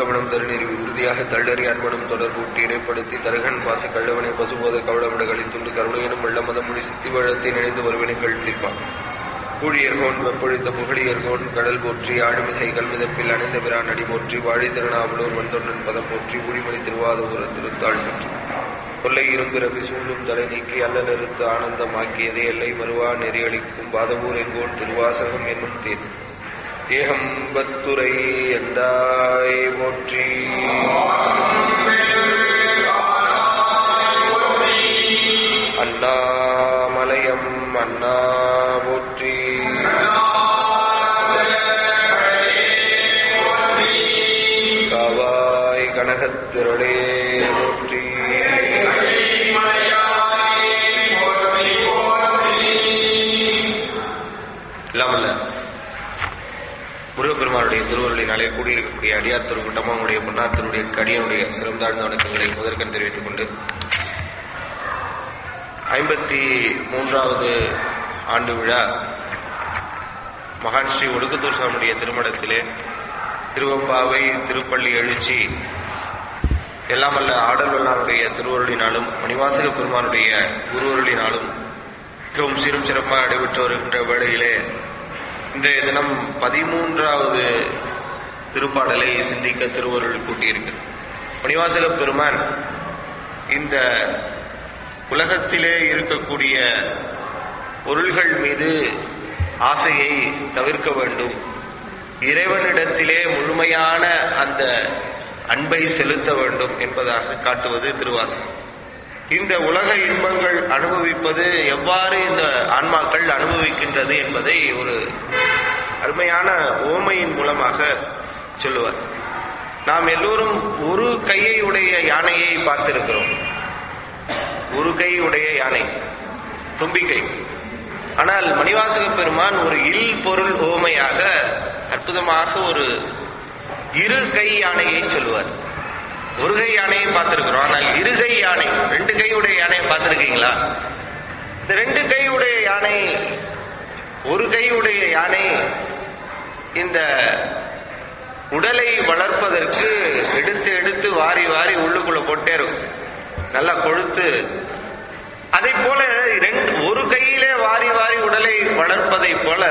திருக்கவனம் தருநெறி உறுதியாக தள்ளறி அன்பனும் தொடர்பூட்டி இடைப்படுத்தி தருகன் பாச கள்ளவனை பசுபோத கவளமிட கழித்துண்டு கருணையனும் வெள்ளமதம் மொழி சித்தி வழத்தை நினைந்து ஒருவினை கழித்திருப்பான் ஊழியர்கோன் வெப்பொழித்த புகழியர்கோன் கடல் போற்றி ஆடுமிசை கல்மிதப்பில் அணிந்த பிரான் அடி போற்றி வாழி திருநாவலூர் வந்தொன்னன் பதம் போற்றி ஊழிமணி திருவாதூர திருத்தாள் போற்றி கொல்லை இரும்பிறவி சூழும் தலை நீக்கி அல்ல நிறுத்து ஆனந்தமாக்கியதே எல்லை மறுவா நெறியளிக்கும் பாதவூர் எங்கோன் திருவாசகம் என்னும் தேன் ஏகம்பத்துரை எந்தாய் போற்றி அண்ணாமலையம் அண்ணா போற்றி காவாய் கனகத்திரளே போற்றி இல்லாமல்ல முருகப்பெருமானுடைய திருவருளினாலே கூடியிருக்கக்கூடிய அடியார் திருக்கூட்டமும் அவனுடைய பொன்னார் திருடைய கடியனுடைய சிறந்தாழ்ந்த வணக்கங்களை முதற்கண் தெரிவித்துக் கொண்டு ஐம்பத்தி மூன்றாவது ஆண்டு விழா மகான் ஸ்ரீ ஒடுக்குத்தூர் சுவாமியுடைய திருமணத்திலே திருவம்பாவை திருப்பள்ளி எழுச்சி எல்லாம் அல்ல ஆடல் வல்லாருடைய திருவருளினாலும் மணிவாசக பெருமானுடைய குருவருளினாலும் மிகவும் சீரும் சிறப்பாக நடைபெற்று வருகின்ற வேளையிலே இன்றைய தினம் பதிமூன்றாவது திருப்பாடலை சிந்திக்க திருவருள் கூட்டியிருக்கு மணிவாசக பெருமான் இந்த உலகத்திலே இருக்கக்கூடிய பொருள்கள் மீது ஆசையை தவிர்க்க வேண்டும் இறைவனிடத்திலே முழுமையான அந்த அன்பை செலுத்த வேண்டும் என்பதாக காட்டுவது திருவாசகம் இந்த உலக இன்பங்கள் அனுபவிப்பது எவ்வாறு இந்த ஆன்மாக்கள் அனுபவிக்கின்றது என்பதை ஒரு அருமையான ஓமையின் மூலமாக சொல்லுவார் நாம் எல்லோரும் ஒரு கையை உடைய யானையை பார்த்திருக்கிறோம் ஒரு கை உடைய யானை தும்பிக்கை ஆனால் மணிவாசக பெருமான் ஒரு இல் பொருள் ஓமையாக அற்புதமாக ஒரு இரு கை யானையை சொல்லுவார் ஒரு கை யானையை பார்த்திருக்கிறோம் ஆனால் இருகை யானை ரெண்டு கையுடைய யானையை பார்த்திருக்கீங்களா இந்த ரெண்டு கையுடைய யானை ஒரு கையுடைய யானை இந்த உடலை வளர்ப்பதற்கு எடுத்து எடுத்து வாரி வாரி உள்ளுக்குள்ள போட்டே இருக்கும் நல்லா கொழுத்து அதை போல ரெண்டு ஒரு கையிலே வாரி வாரி உடலை வளர்ப்பதை போல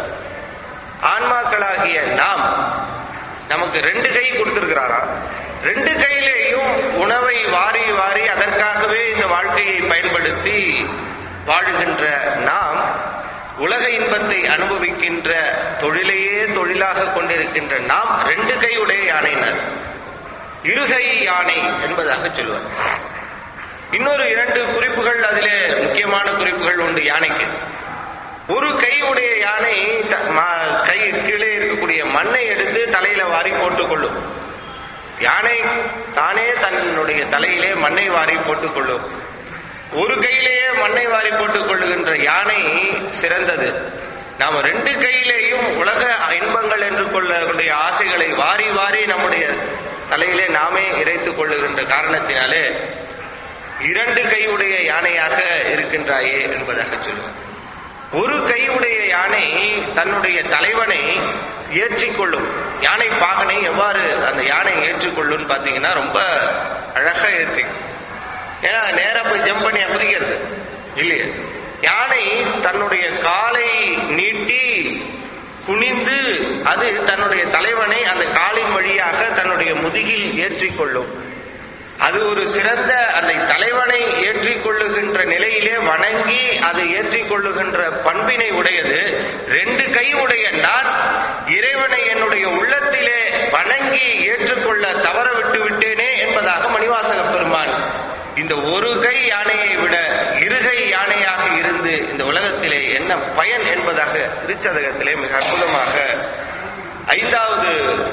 ஆன்மாக்களாகிய நாம் நமக்கு ரெண்டு கை கொடுத்திருக்கிறாரா ரெண்டு கையிலேயும் உணவை வாரி வாரி அதற்காகவே இந்த வாழ்க்கையை பயன்படுத்தி வாழுகின்ற நாம் உலக இன்பத்தை அனுபவிக்கின்ற தொழிலையே தொழிலாக கொண்டிருக்கின்ற நாம் ரெண்டு கையுடைய யானையினர் இருகை யானை என்பதாக சொல்வார் இன்னொரு இரண்டு குறிப்புகள் அதிலே முக்கியமான குறிப்புகள் உண்டு யானைக்கு ஒரு கையுடைய யானை கை கீழே இருக்கக்கூடிய மண்ணை எடுத்து தலையில வாரி போட்டுக் கொள்ளும் யானை தானே தன்னுடைய தலையிலே மண்ணை வாரி போட்டுக் கொள்ளும் ஒரு கையிலேயே மண்ணை வாரி போட்டுக் கொள்ளுகின்ற யானை சிறந்தது நாம் ரெண்டு கையிலேயும் உலக இன்பங்கள் என்று கொள்ளக்கூடிய ஆசைகளை வாரி வாரி நம்முடைய தலையிலே நாமே இறைத்துக் கொள்ளுகின்ற காரணத்தினாலே இரண்டு கையுடைய யானையாக இருக்கின்றாயே என்பதாக சொல்லுவார் ஒரு கையுடைய யானை தன்னுடைய தலைவனை ஏற்றிக்கொள்ளும் யானை பாகனை எவ்வாறு அந்த யானை ஏற்றுக்கொள்ளும் பாத்தீங்கன்னா ரொம்ப அழகா ஏற்றி ஏன்னா நேரா போய் ஜம்ப் பண்ணி குதிக்கிறது இல்லையே யானை தன்னுடைய காலை நீட்டி குனிந்து அது தன்னுடைய தலைவனை அந்த காலின் வழியாக தன்னுடைய முதுகில் ஏற்றிக்கொள்ளும் அது ஒரு சிறந்த அந்த தலைவனை ஏற்றிக்கொள்ளுகின்ற நிலையிலே வணங்கி அதை ஏற்றிக்கொள்ளுகின்ற பண்பினை உடையது ரெண்டு கை உடைய நான் இறைவனை என்னுடைய உள்ளத்திலே வணங்கி ஏற்றுக்கொள்ள தவற விட்டு விட்டேனே என்பதாக மணிவாசக பெருமான் இந்த ஒரு கை யானையை விட இருகை யானையாக இருந்து இந்த உலகத்திலே என்ன பயன் என்பதாக திருச்சதகத்திலே மிக அற்புதமாக ஐந்தாவது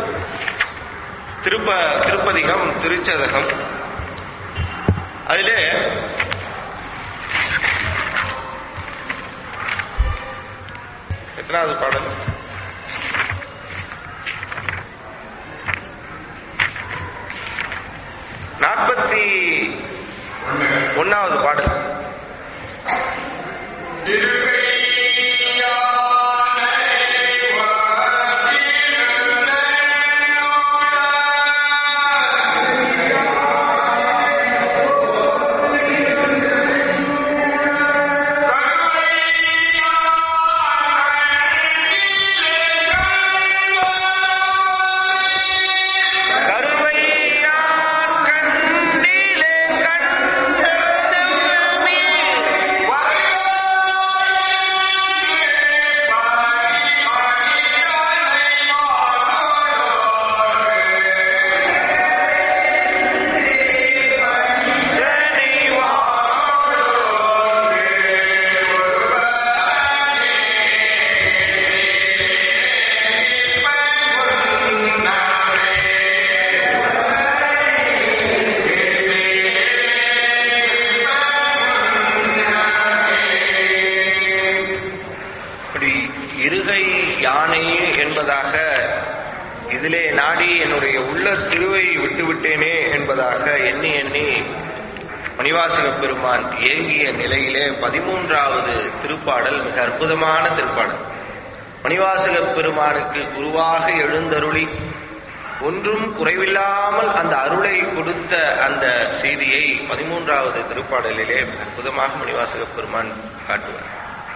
திருப்ப திருப்பதிகம் திருச்சதகம் அதிலே எத்தனாவது பாடல் நாற்பத்தி ஒன்னாவது பாடல் இப்படி இருகை யானை என்பதாக இதிலே நாடி என்னுடைய உள்ள திருவை விட்டுவிட்டேனே என்பதாக எண்ணி எண்ணி மணிவாசக பெருமான் ஏங்கிய நிலையிலே பதிமூன்றாவது திருப்பாடல் மிக அற்புதமான திருப்பாடல் மணிவாசக பெருமானுக்கு குருவாக எழுந்தருளி ஒன்றும் குறைவில்லாமல் அந்த அருளை கொடுத்த அந்த செய்தியை பதிமூன்றாவது திருப்பாடலிலே அற்புதமாக மணிவாசக பெருமான் காட்டுவார்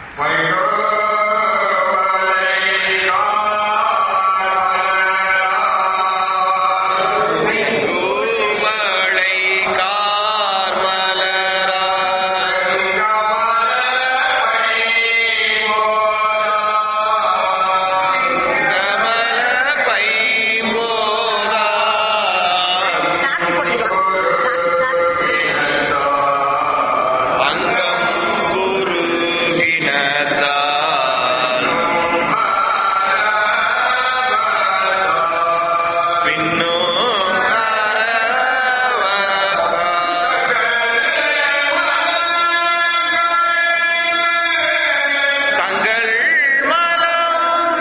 பூமழை கார்மலராய் கமல பைம்போதா அங்கம் குருகினதால் பின்னோ தங்கள் மலம்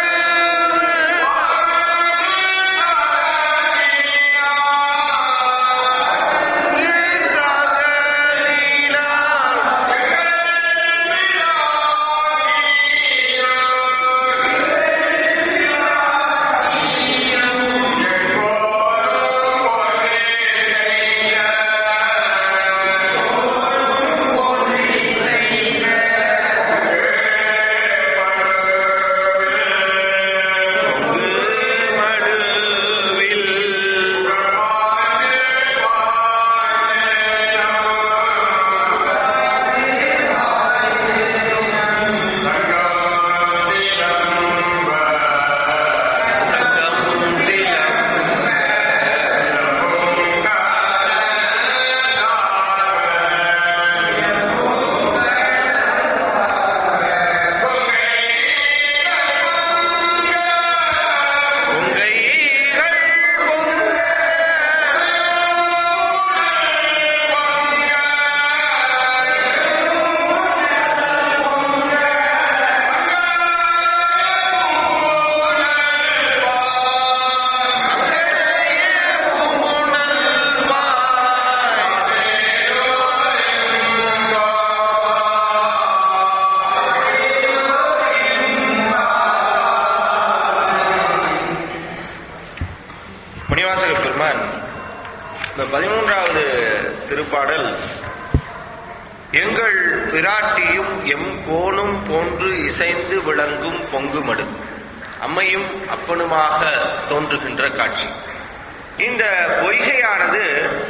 மடுவில் சங்கம் சிலம் உங்கைகள் மணிவாசக பெருமான் இந்த பதிமூன்றாவது திருப்பாடல் எங்கள் பிராட்டியும் எம் கோணும் போன்று இசைந்து விளங்கும் பொங்குமடு அம்மையும் அப்பனுமாக தோன்றுகின்ற காட்சி இந்த பொய்கையானது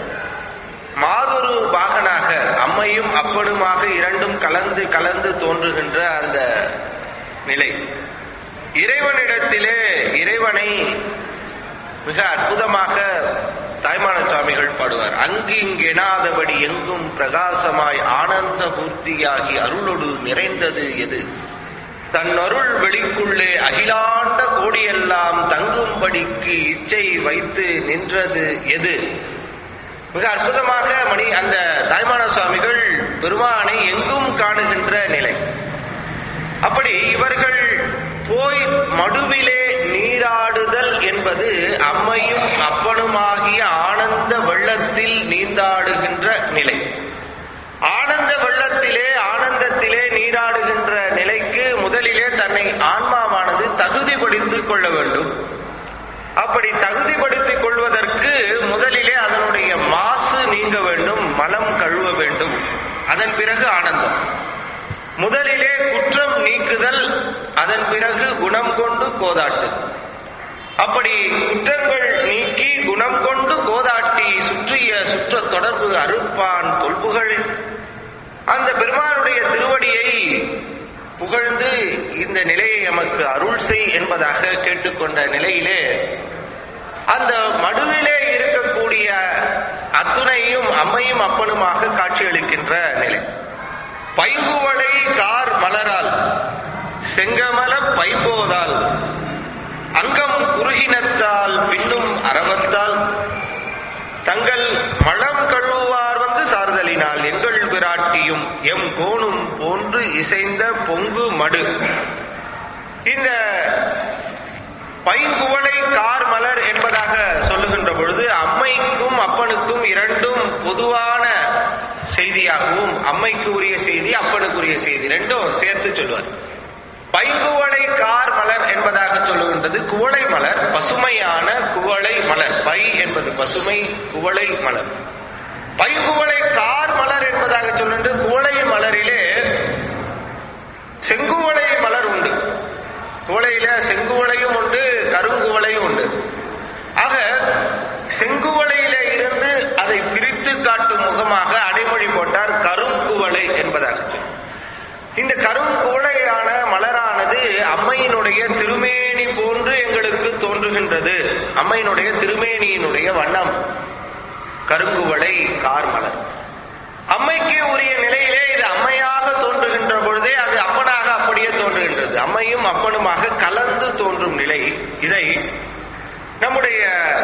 மாதொரு பாகனாக அம்மையும் அப்பனுமாக இரண்டும் கலந்து கலந்து தோன்றுகின்ற அந்த நிலை இறைவனிடத்திலே இறைவனை மிக அற்புதமாக தாய்மான சுவாமிகள் பாடுவார் அங்கு இங்கெனாதபடி எங்கும் பிரகாசமாய் ஆனந்த பூர்த்தியாகி அருளொடு நிறைந்தது எது தன் அருள் வெளிக்குள்ளே அகிலாண்ட கோடியெல்லாம் தங்கும்படிக்கு இச்சை வைத்து நின்றது எது மிக அற்புதமாக மணி அந்த தாய்மான சுவாமிகள் பெருமானை எங்கும் காணுகின்ற நிலை அப்படி இவர்கள் போய் மடுவிலே நீராடுதல் என்பது அம்மையும் அப்பனுமாகிய ஆனந்த வெள்ளத்தில் நீந்தாடுகின்ற நிலை ஆனந்த வெள்ளத்திலே ஆனந்தத்திலே நீராடுகின்ற நிலைக்கு முதலிலே தன்னை ஆன்மாவானது தகுதிப்படுத்திக் கொள்ள வேண்டும் அப்படி தகுதிப்படுத்திக் கொள்வதற்கு முதலிலே அதனுடைய மாசு நீங்க வேண்டும் மலம் கழுவ வேண்டும் அதன் பிறகு ஆனந்தம் முதலிலே குற்றம் நீக்குதல் அதன் பிறகு குணம் கொண்டு கோதாட்டு அப்படி குற்றங்கள் நீக்கி குணம் கொண்டு கோதாட்டி சுற்றிய சுற்ற தொடர்பு அறுப்பான் தொல்புகழ் அந்த பெருமானுடைய திருவடியை புகழ்ந்து இந்த நிலையை எமக்கு அருள் செய் என்பதாக கேட்டுக்கொண்ட நிலையிலே அந்த மடுவிலே இருக்கக்கூடிய அத்துணையும் அம்மையும் அப்பனுமாக காட்சியளிக்கின்ற நிலை பைங்குவளை கார் மலரால் செங்கமல பைம்போதால் அங்கம் குறுகினத்தால் பின்னும் அரவத்தால் தங்கள் மலம் கழுவார் வந்து சார்தலினால் எங்கள் விராட்டியும் எம் கோணும் போன்று இசைந்த பொங்கு மடு இந்த பைங்குவளை கார் மலர் என்பதாக சொல்லுகின்ற பொழுது அம்மைக்கும் அப்பனுக்கும் இரண்டும் பொதுவான செய்தியாகவும் அம்மைக்கு உரிய செய்தி அப்பனுக்கு உரிய செய்தி ரெண்டும் சேர்த்து சொல்லுவார் பைங்குவளை கார் மலர் என்பதாக சொல்லுகின்றது குவளை மலர் பசுமையான குவளை மலர் பை என்பது பசுமை குவளை மலர் பைங்குவளை கார் மலர் என்பதாக சொல்லுகின்ற குவளை மலரிலே செங்குவளை மலர் உண்டு குவளையில செங்குவளையும் உண்டு கருங்குவளையும் உண்டு ஆக செங்குவளையில இருந்து அதை பிரித்து காட்டும் முகமாக அடைமொழி போட்டார் கருங்குவளை என்பதாக சொல்லி. இந்த கருங்குவளையான மலரானது அம்மையினுடைய திருமேனி போன்று எங்களுக்கு தோன்றுகின்றது அம்மையினுடைய திருமேனியினுடைய வண்ணம் கருங்குவளை கார் மலர் அம்மைக்கு உரிய நிலையிலே இது அம்மையாக தோன்றுகின்ற பொழுதே அது அப்பனாக அப்படியே தோன்றுகின்றது அம்மையும் அப்பனுமாக கலந்து தோன்றும் நிலை இதை நம்முடைய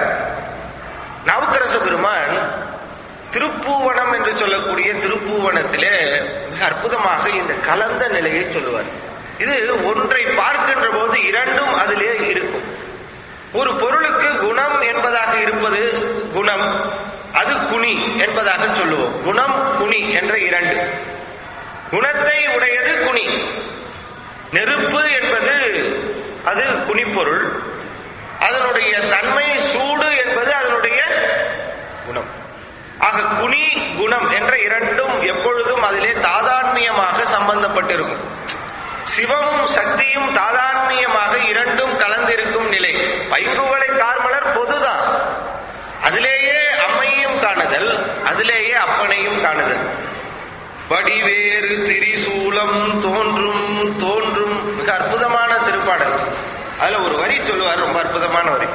நவக்கரச பெருமான் திருப்பூவனம் என்று சொல்லக்கூடிய திருப்பூவனத்திலே மிக அற்புதமாக இந்த கலந்த நிலையை சொல்லுவார் இது ஒன்றை பார்க்கின்ற போது இரண்டும் அதிலே இருக்கும் ஒரு பொருளுக்கு குணம் என்பதாக இருப்பது குணம் அது குணி என்பதாக சொல்லுவோம் குணம் குணி என்ற இரண்டு குணத்தை உடையது குணி நெருப்பு என்பது அது குணிப்பொருள் அதனுடைய தன்மை சூடு என்பது அதனுடைய குணம் ஆக குணி குணம் என்ற இரண்டும் எப்பொழுதும் அதிலே தாதான்மியமாக சம்பந்தப்பட்டிருக்கும் சிவமும் சக்தியும் தாதான்மியமாக இரண்டும் கலந்திருக்கும் நிலை பைங்குவளை கார்மலர் பொதுதான் அதிலேயே அம்மையும் காணுதல் அதிலேயே அப்பனையும் காணுதல் வடிவேறு திரிசூலம் தோன்றும் தோன்றும் மிக அற்புதமான திருப்பாடல் அதுல ஒரு வரி சொல்லுவார் ரொம்ப அற்புதமான வரி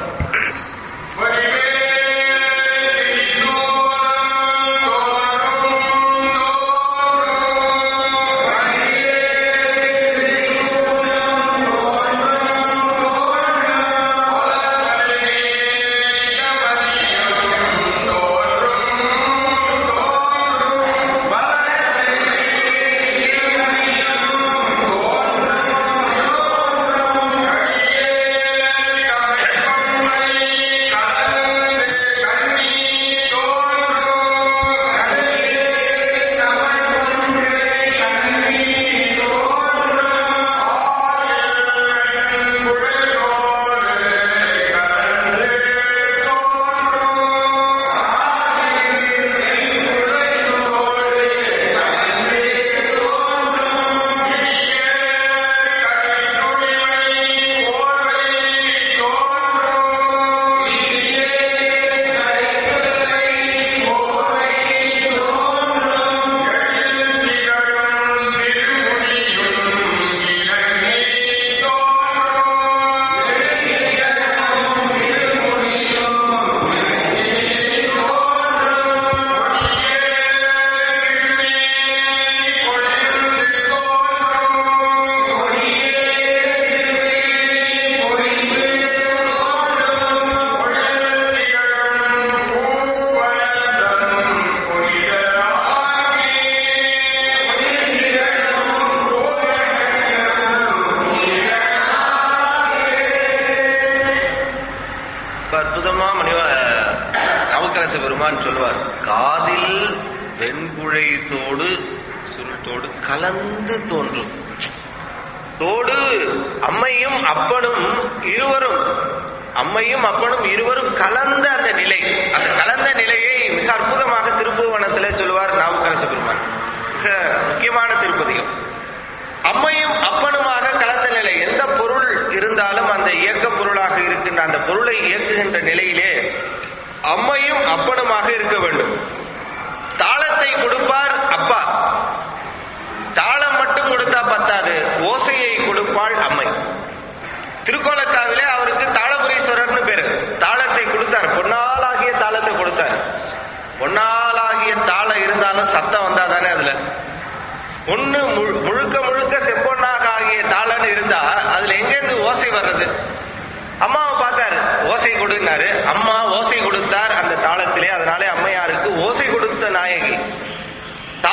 இப்ப அற்புதமா மணிவ நவக்கரச பெருமான் சொல்லுவார் காதில் வெண்குழை தோடு சுருட்டோடு கலந்து தோன்றும் தோடு அம்மையும் அப்பனும் இருவரும் அம்மையும் அப்பனும் இருவரும் கலந்த அந்த நிலை அந்த கலந்த நிலையை மிக அற்புதமாக திருப்புவனத்திலே சொல்லுவார் நாவுக்கரசு பெருமான் மிக முக்கியமான திருப்பதிகம் அம்மையும் அப்பனுமாக கலந்த நிலை எந்த பொருள் இருந்தாலும் அந்த இயக்க பொருளாக இருக்கின்ற அந்த பொருளை இயக்குகின்ற நிலையிலே அம்மையும் அப்பனுமாக இருக்க வேண்டும் தாளத்தை கொடுப்பார் அப்பா தாளம் மட்டும் கொடுத்தா பத்தாது ஓசையை கொடுப்பாள் அம்மை திருக்கோலக்காவிலே அவருக்கு தாளபுரீஸ்வரர்னு பேரு தாளத்தை கொடுத்தார் பொன்னாலாகிய தாளத்தை கொடுத்தார் பொன்னாலாகிய தாளம் இருந்தாலும் சத்தம் வந்தா தானே அதுல ஒண்ணு முழு- முழுக்க முழுக்க செப்பொன்னாக ஆகிய தாளன்னு இருந்தா அதுல எங்கேருந்து ஓசை வர்றது அம்மாவை பார்த்தாரு ஓசை கொடுன்னாரு அம்மா ஓசை கொடுத்தார் அந்த தாளத்திலே அதனாலே அம்மையாருக்கு ஓசை கொடுத்த நாயகி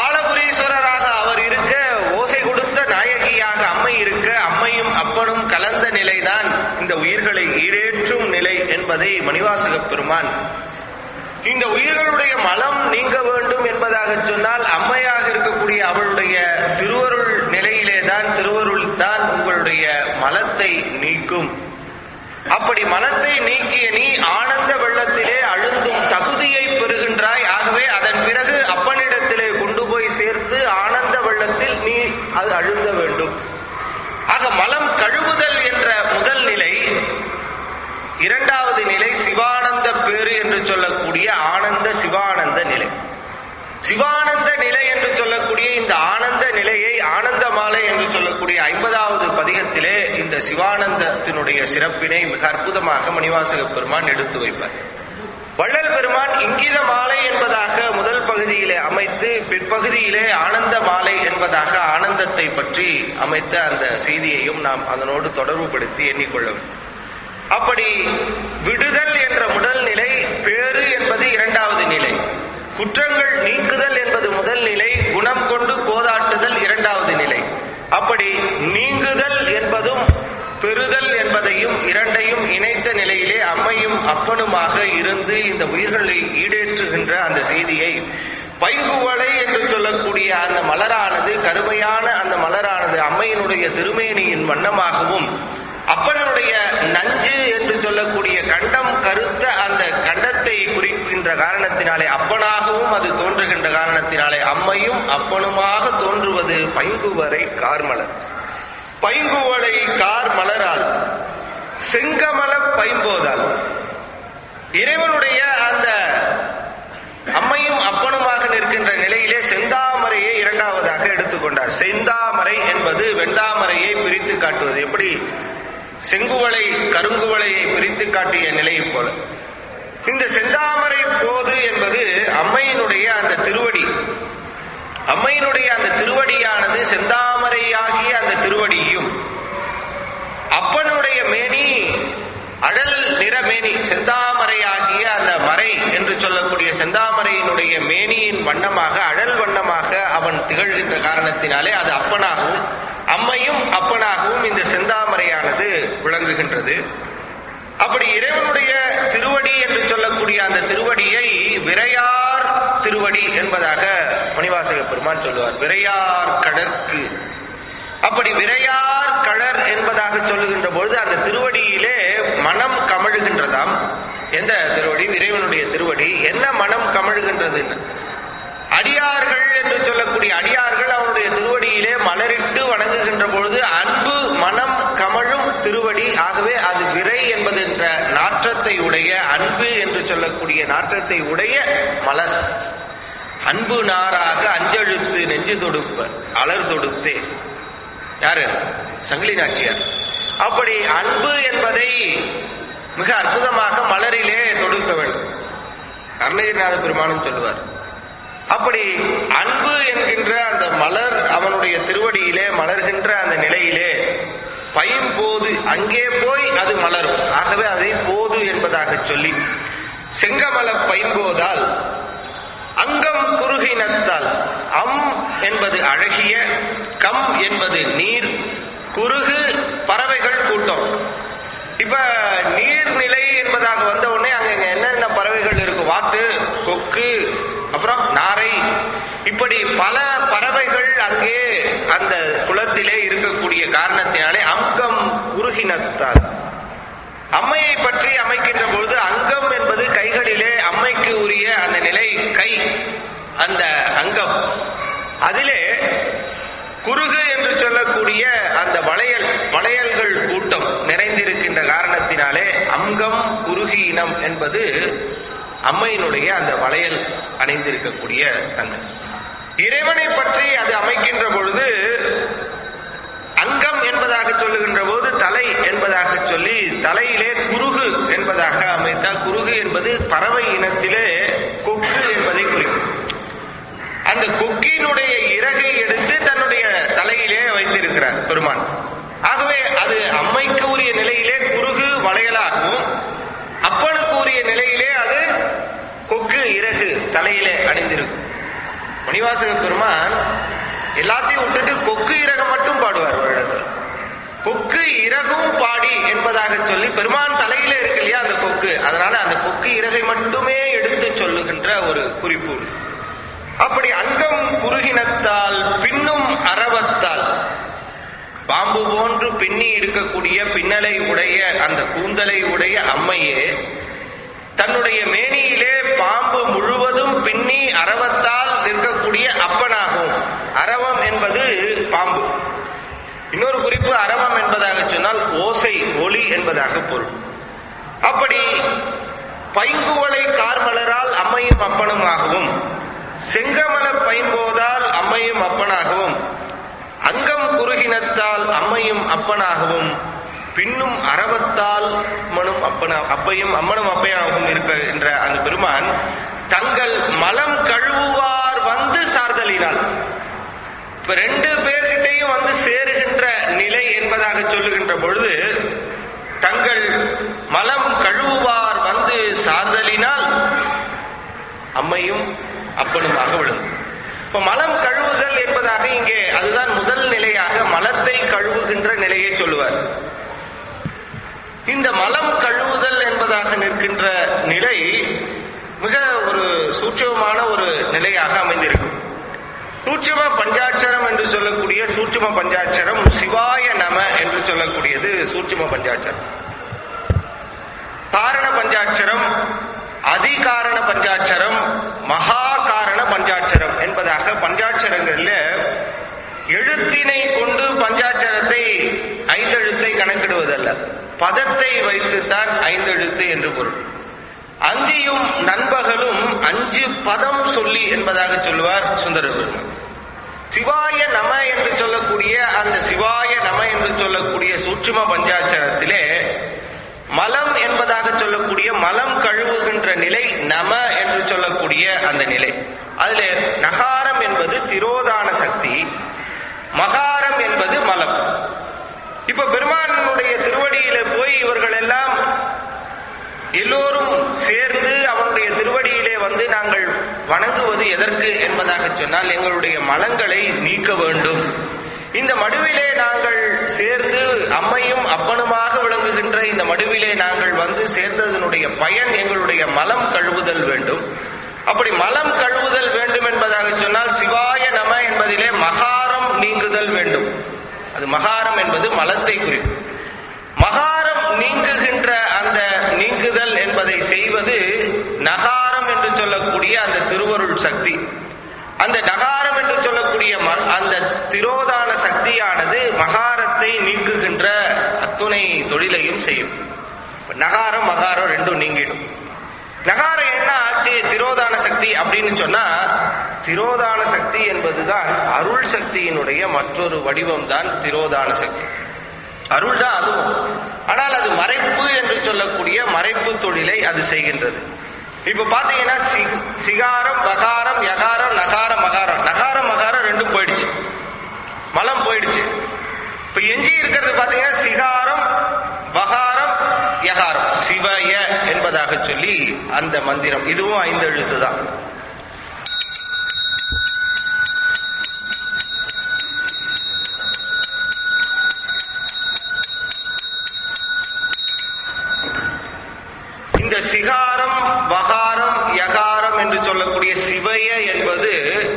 தாளபுரீஸ்வரராக அவர் இருக்க ஓசை கொடுத்த நாயகியாக அம்மை இருக்க அம்மையும் அப்பனும் கலந்த நிலைதான் இந்த உயிர்களை ஈடேற்றும் நிலை என்பதை மணிவாசகப் பெருமான் இந்த உயிர்களுடைய மலம் நீங்க வேண்டும் என்பதாக சொன்னால் அம்மையாக இருக்கக்கூடிய அவளுடைய திருவருள் நிலையிலே தான் திருவருள் தான் உங்களுடைய மலத்தை நீக்கும் அப்படி மலத்தை நீக்கிய நீ ஆனந்த வெள்ளத்திலே அழுந்தும் தகுதியை பெறுகின்றாய் ஆகவே அதன் பிறகு அப்பனிடத்திலே கொண்டு போய் சேர்த்து ஆனந்த வெள்ளத்தில் நீ அது அழுந்த வேண்டும் ஆக மலம் கழுவுதல் என்ற முதல் நிலை இரண்டாவது நிலை சிவானந்த பேரு என்று சொல்லக்கூடிய ஆனந்த சிவானந்த நிலை சிவானந்த நிலை என்று சொல்லக்கூடிய இந்த ஆனந்த நிலையை ஆனந்த மாலை என்று சொல்லக்கூடிய ஐம்பதாவது பதிகத்திலே இந்த சிவானந்தத்தினுடைய சிறப்பினை மிக அற்புதமாக மணிவாசக பெருமான் எடுத்து வைப்பார் வள்ளல் பெருமான் இங்கித மாலை என்பதாக முதல் பகுதியிலே அமைத்து பிற்பகுதியிலே ஆனந்த மாலை என்பதாக ஆனந்தத்தை பற்றி அமைத்த அந்த செய்தியையும் நாம் அதனோடு தொடர்புபடுத்தி எண்ணிக்கொள்ள வேண்டும் அப்படி விடுதல் என்ற முதல் நிலை பேரு என்பது இரண்டாவது நிலை குற்றங்கள் நீக்குதல் என்பது முதல் நிலை குணம் கொண்டு கோதாட்டுதல் இரண்டாவது நிலை அப்படி நீங்குதல் என்பதும் பெறுதல் என்பதையும் இரண்டையும் இணைத்த நிலையிலே அம்மையும் அப்பனுமாக இருந்து இந்த உயிர்களை ஈடேற்றுகின்ற அந்த செய்தியை பைங்குவளை என்று சொல்லக்கூடிய அந்த மலரானது கருமையான அந்த மலரானது அம்மையினுடைய திருமேனியின் வண்ணமாகவும் அப்பனுடைய நஞ்சு என்று சொல்லக்கூடிய கண்டம் கருத்த அந்த கண்டத்தை குறிக்கின்ற காரணத்தினாலே அப்பனாகவும் அது தோன்றுகின்ற காரணத்தினாலே அம்மையும் அப்பனுமாக தோன்றுவது பைங்குவரை கார்மலர் பைங்குவளை கார் மலரால் செங்கமல பைம்போதால் இறைவனுடைய அந்த அம்மையும் அப்பனுமாக நிற்கின்ற நிலையிலே செந்தாமரையை இரண்டாவதாக எடுத்துக்கொண்டார் செந்தாமரை என்பது வெண்டாமரையை பிரித்து காட்டுவது எப்படி செங்குவளை கருங்குவளையை பிரித்து காட்டிய நிலையை போல இந்த செந்தாமரை போது என்பது அம்மையினுடைய அந்த திருவடி அம்மையினுடைய அந்த திருவடியானது செந்தாமரையாகிய அந்த திருவடியும் அப்பனுடைய மேனி அழல் நிறமேனி செந்தாமரையாகிய அந்த மறை என்று சொல்லக்கூடிய செந்தாமரையினுடைய மேனியின் வண்ணமாக அழல் வண்ணமாக அவன் திகழ்கின்ற காரணத்தினாலே அது அப்பனாகவும் அம்மையும் அப்பனாகவும் இந்த செந்தாமரையானது விளங்குகின்றது அப்படி இறைவனுடைய திருவடி என்று சொல்லக்கூடிய அந்த திருவடியை விரையார் திருவடி என்பதாக மணிவாசக பெருமான் சொல்லுவார் விரையார் கடற்கு அப்படி விரையார் கடர் என்பதாக சொல்லுகின்ற பொழுது அந்த திருவடியிலே மனம் கமழுகின்றதாம் எந்த திருவடி இறைவனுடைய திருவடி என்ன மனம் கமழுகின்றது அடியார்கள் என்று சொல்லக்கூடிய அடியார்கள் அவனுடைய திருவடியிலே மலரிட்டு வணங்குகின்ற பொழுது அன்பு மனம் கமழும் திருவடி ஆகவே அது விரை என்பது என்ற நாற்றத்தை உடைய அன்பு என்று சொல்லக்கூடிய நாற்றத்தை உடைய மலர் அன்பு நாராக அஞ்செழுத்து நெஞ்சு தொடுப்ப அலர் தொடுத்தே யாரு சங்கிலி நாச்சியார் அப்படி அன்பு என்பதை மிக அற்புதமாக மலரிலே தொடுக்க வேண்டும் அருணகிரிநாத பெருமானும் சொல்லுவார் அப்படி அன்பு என்கின்ற அந்த மலர் அவனுடைய திருவடியிலே மலர்கின்ற அந்த நிலையிலே பையும் போது அங்கே போய் அது மலரும் ஆகவே அதை போது என்பதாக சொல்லி செங்கமல பைம்போதால் அங்கம் குறுகினத்தால் அம் என்பது அழகிய கம் என்பது நீர் குறுகு பறவைகள் கூட்டம் இப்ப நீர்நிலை என்பதாக வந்த உடனே அங்க இங்க என்னென்ன பறவைகள் இருக்கு வாத்து கொக்கு அப்புறம் நாரை இப்படி பல பறவைகள் அங்கே அந்த குளத்திலே இருக்கக்கூடிய காரணத்தினாலே அங்கம் குறுகினத்தால் அம்மையை பற்றி அமைக்கின்ற பொழுது அங்கம் என்பது கைகளிலே அம்மைக்கு உரிய அந்த நிலை கை அந்த அங்கம் அதிலே குறுகு என்று சொல்லக்கூடிய அந்த வளையல் வளையல்கள் கூட்டம் நிறைந்திருக்கின்ற காரணத்தினாலே அங்கம் குறுகி இனம் என்பது அம்மையினுடைய அந்த வளையல் அணிந்திருக்கக்கூடிய தன்மை இறைவனை பற்றி அது அமைக்கின்ற பொழுது அங்கம் என்பதாக சொல்லுகின்ற போது தலை என்பதாக சொல்லி தலையிலே குறுகு என்பதாக அமைத்தால் குறுகு என்பது பறவை இனத்திலே கொக்கு என்பதை குறிக்கும் அந்த கொக்கினுடைய இறகை எடுத்து தன்னுடைய தலையிலே வைத்திருக்கிறார் பெருமான் ஆகவே அது அம்மைக்கு உரிய நிலையிலே குறுகு வளையலாகவும் அப்பனுக்கு உரிய நிலையிலே அது கொக்கு இறகு தலையிலே அணிந்திருக்கும் மணிவாசக பெருமான் எல்லாத்தையும் விட்டுட்டு கொக்கு இறக மட்டும் பாடுவார் ஒரு இடத்துல கொக்கு இறகும் பாடி என்பதாக சொல்லி பெருமான் தலையில இருக்கு இல்லையா அந்த கொக்கு அதனால அந்த கொக்கு இறகை மட்டுமே எடுத்து சொல்லுகின்ற ஒரு குறிப்பு உண்டு. அப்படி அங்கம் குறுகினத்தால் பின்னும் அரவத்தால் பாம்பு போன்று பின்னி இருக்கக்கூடிய பின்னலை உடைய அந்த கூந்தலை உடைய அம்மையே தன்னுடைய மேனியிலே பாம்பு முழுவதும் பின்னி அரவத்தால் நிற்கக்கூடிய அப்பனாகும் அரவம் என்பது பாம்பு இன்னொரு குறிப்பு அரவம் என்பதாக சொன்னால் ஓசை ஒலி என்பதாக பொருள் அப்படி பைங்குவளை கார்மலரால் அம்மையும் அப்பனுமாகவும் செங்கமல பைம்போதால் அம்மையும் அப்பனாகவும் அங்கம் குறுகினத்தால் அம்மையும் அப்பனாகவும் பின்னும் அரவத்தால் அம்மனும் அப்பன அப்பையும் அம்மனும் அப்பையாகவும் இருக்க என்ற அந்த பெருமான் தங்கள் மலம் கழுவுவார் வந்து சார்தலினால் இப்ப ரெண்டு பேர்கிட்டையும் வந்து சேருகின்ற நிலை என்பதாக சொல்லுகின்ற பொழுது தங்கள் மலம் கழுவுவார் வந்து சார்தலினால் அம்மையும் அப்பனுமாக விளங்கும் இப்ப மலம் கழுவுதல் என்பதாக இங்கே அதுதான் முதல் நிலையாக மலத்தை கழுவுகின்ற நிலையை சொல்லுவார் இந்த மலம் கழுவுதல் என்பதாக நிற்கின்ற நிலை மிக ஒரு சூட்சமமான ஒரு நிலையாக அமைந்திருக்கும் சூட்சும பஞ்சாட்சரம் என்று சொல்லக்கூடிய சூட்சும பஞ்சாட்சரம் சிவாய நம என்று சொல்லக்கூடியது சூட்சும பஞ்சாட்சரம் காரண பஞ்சாட்சரம் அதிகாரண பஞ்சாட்சரம் மகா காரண பஞ்சாட்சரம் என்பதாக பஞ்சாட்சரங்கள்ல எழுத்தினை கொண்டு பஞ்சாட்சரத்தை ஐந்தெழுத்தை கணக்கிடுவதல்ல பதத்தை வைத்துத்தான் ஐந்தெழுத்து என்று பொருள் அந்தியும் நண்பகலும் அஞ்சு பதம் சொல்லி என்பதாக சொல்லுவார் சுந்தர பெருமான் சிவாய நம என்று சொல்லக்கூடிய அந்த சிவாய நம என்று சொல்லக்கூடிய சூட்சும பஞ்சாட்சரத்திலே மலம் என்பதாக சொல்லக்கூடிய மலம் கழுவுகின்ற நிலை நம என்று சொல்லக்கூடிய அந்த நிலை அதுல நகாரம் என்பது திரோதான சக்தி மகாரம் என்பது மலம் இப்ப பெருமானுடைய திருவடியில போய் இவர்கள் எல்லாம் எல்லோரும் சேர்ந்து அவனுடைய திருவடியிலே வந்து நாங்கள் வணங்குவது எதற்கு என்பதாக சொன்னால் எங்களுடைய மலங்களை நீக்க வேண்டும் இந்த மடுவிலே நாங்கள் சேர்ந்து அம்மையும் அப்பனுமாக விளங்குகின்ற இந்த மடுவிலே நாங்கள் வந்து சேர்ந்ததனுடைய பயன் எங்களுடைய மலம் கழுவுதல் வேண்டும் அப்படி மலம் கழுவுதல் வேண்டும் என்பதாக சொன்னால் சிவாய நம என்பதிலே மகாரம் நீங்குதல் வேண்டும் அது மகாரம் என்பது மலத்தை குறிக்கும் மகாரம் நீங்குகின்ற அந்த நீங்குதல் என்பதை செய்வது நகாரம் என்று சொல்லக்கூடிய அந்த திருவருள் சக்தி அந்த நகாரம் என்று சொல்லக்கூடிய ம- அந்த திரோதான சக்தியானது மகாரத்தை நீக்குகின்ற அத்துணை தொழிலையும் செய்யும் இப்ப நகாரம் மகாரம் ரெண்டும் நீங்கிடும் நகாரம் என்ன ஆச்சு திரோதான சக்தி அப்படின்னு சொன்னா திரோதான சக்தி என்பதுதான் அருள் சக்தியினுடைய மற்றொரு வடிவம் தான் திரோதான சக்தி அருள் தான் அதுவும் ஆனால் அது மறைப்பு என்று சொல்லக்கூடிய மறைப்பு தொழிலை அது செய்கின்றது இப்ப பாத்தீங்கன்னா சி- சிகாரம் பகாரம் யகாரம் நகாரம் மகாரம் நகாரம் மகாரம் ரெண்டும் போயிடுச்சு மலம் போயிடுச்சு இப்ப எஞ்சி இருக்கிறது பாத்தீங்கன்னா சிகாரம் பகாரம் யகாரம் சிவய என்பதாக சொல்லி அந்த மந்திரம் இதுவும் ஐந்து எழுத்து தான் இந்த சிகாரம் வகாரம் யகாரம் என்று சொல்லக்கூடிய சிவய என்பது